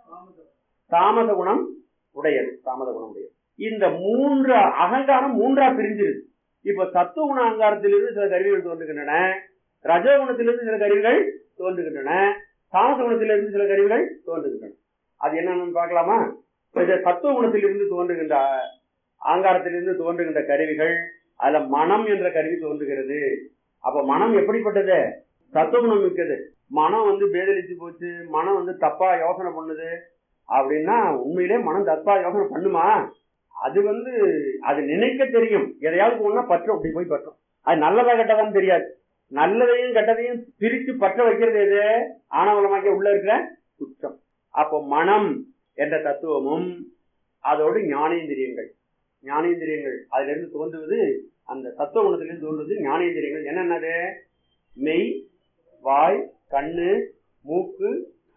Speaker 5: தாமத குணம் உடையது தாமத குணம் உடையது இந்த மூன்று அகங்காரம் மூன்றா பிரிஞ்சிருது இப்ப சத்துவ குண அகங்காரத்திலிருந்து சில கருவிகள் தோன்றுகின்றன ரஜோகுணத்திலிருந்து சில கருவிகள் தோன்றுகின்றன தாமச குணத்திலிருந்து சில கருவிகள் தோன்றுகின்றன அது என்னன்னு பார்க்கலாமா இந்த சத்துவ குணத்திலிருந்து தோன்றுகின்ற ஆங்காரத்திலிருந்து தோன்றுகின்ற கருவிகள் அதுல மனம் என்ற கருவி தோன்றுகிறது அப்ப மனம் எப்படிப்பட்டது சத்துவகுணம் மிக்கது மனம் வந்து பேதலிச்சு போச்சு மனம் வந்து தப்பா யோசனை பண்ணுது அப்படின்னா உண்மையிலே மனம் தப்பா யோசனை பண்ணுமா அது வந்து அது நினைக்க தெரியும் எதையாவது போனா பற்றும் அப்படி போய் பற்றும் அது நல்லதா கெட்டதான்னு தெரியாது நல்லதையும் கெட்டதையும் பிரித்து பற்ற வைக்கிறது எது ஆணவலமாக்கிய உள்ள இருக்கிற குற்றம் அப்போ மனம் என்ற தத்துவமும் அதோடு ஞானேந்திரியங்கள் ஞானேந்திரியங்கள் அதுல இருந்து தோன்றுவது அந்த தத்துவ குணத்திலிருந்து தோன்றுவது ஞானேந்திரியங்கள் என்னென்னது மெய் வாய் கண்ணு மூக்கு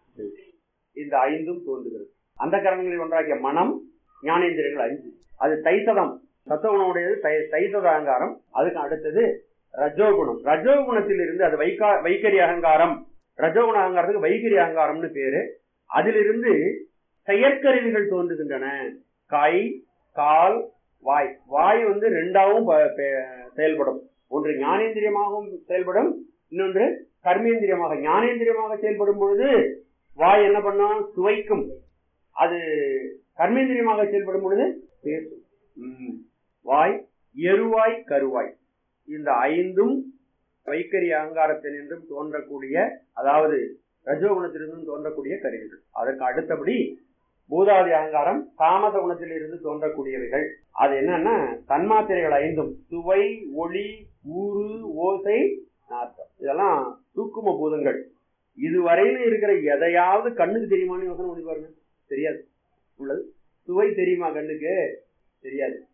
Speaker 5: இந்த ஐந்தும் தோன்றுகிறது அந்த கரணங்களில் ஒன்றாகிய மனம் ஞானேந்திரியங்கள் ஐந்து அது தைசதம் தத்துவ குணமுடையது தைசத அகங்காரம் அதுக்கு அடுத்தது ரஜோகுணம் ரஜோகுணத்தில் இருந்து அது வைகா வைகரி அகங்காரம் ரஜோகுண அகங்காரத்துக்கு வைகரி அகங்காரம்னு பேரு அதிலிருந்து செயற்கருவிகள் தோன்றுகின்றன கை கால் வாய் வாய் வந்து ரெண்டாவும் செயல்படும் ஒன்று ஞானேந்திரியமாகவும் செயல்படும் இன்னொன்று கர்மேந்திரியமாக ஞானேந்திரியமாக செயல்படும் பொழுது வாய் என்ன பண்ணும் சுவைக்கும் அது கர்மேந்திரியமாக செயல்படும் பொழுது பேசும் வாய் எருவாய் கருவாய் இந்த ஐந்தும் வைக்கரி அகங்காரத்தினின்றும் தோன்றக்கூடிய அதாவது ரஜோகுணத்திலிருந்தும் தோன்றக்கூடிய கருவிகள் அதற்கு அடுத்தபடி பூதாதி அகங்காரம் தாமத குணத்திலிருந்து தோன்றக்கூடியவைகள் அது என்னன்னா தன்மாத்திரைகள் ஐந்தும் சுவை ஒளி ஊறு ஓசை நாற்றம் இதெல்லாம் தூக்கும பூதங்கள் இதுவரையிலும் இருக்கிற எதையாவது கண்ணுக்கு தெரியுமான்னு யோசனை பண்ணி பாருங்க தெரியாது உள்ளது சுவை தெரியுமா கண்ணுக்கு தெரியாது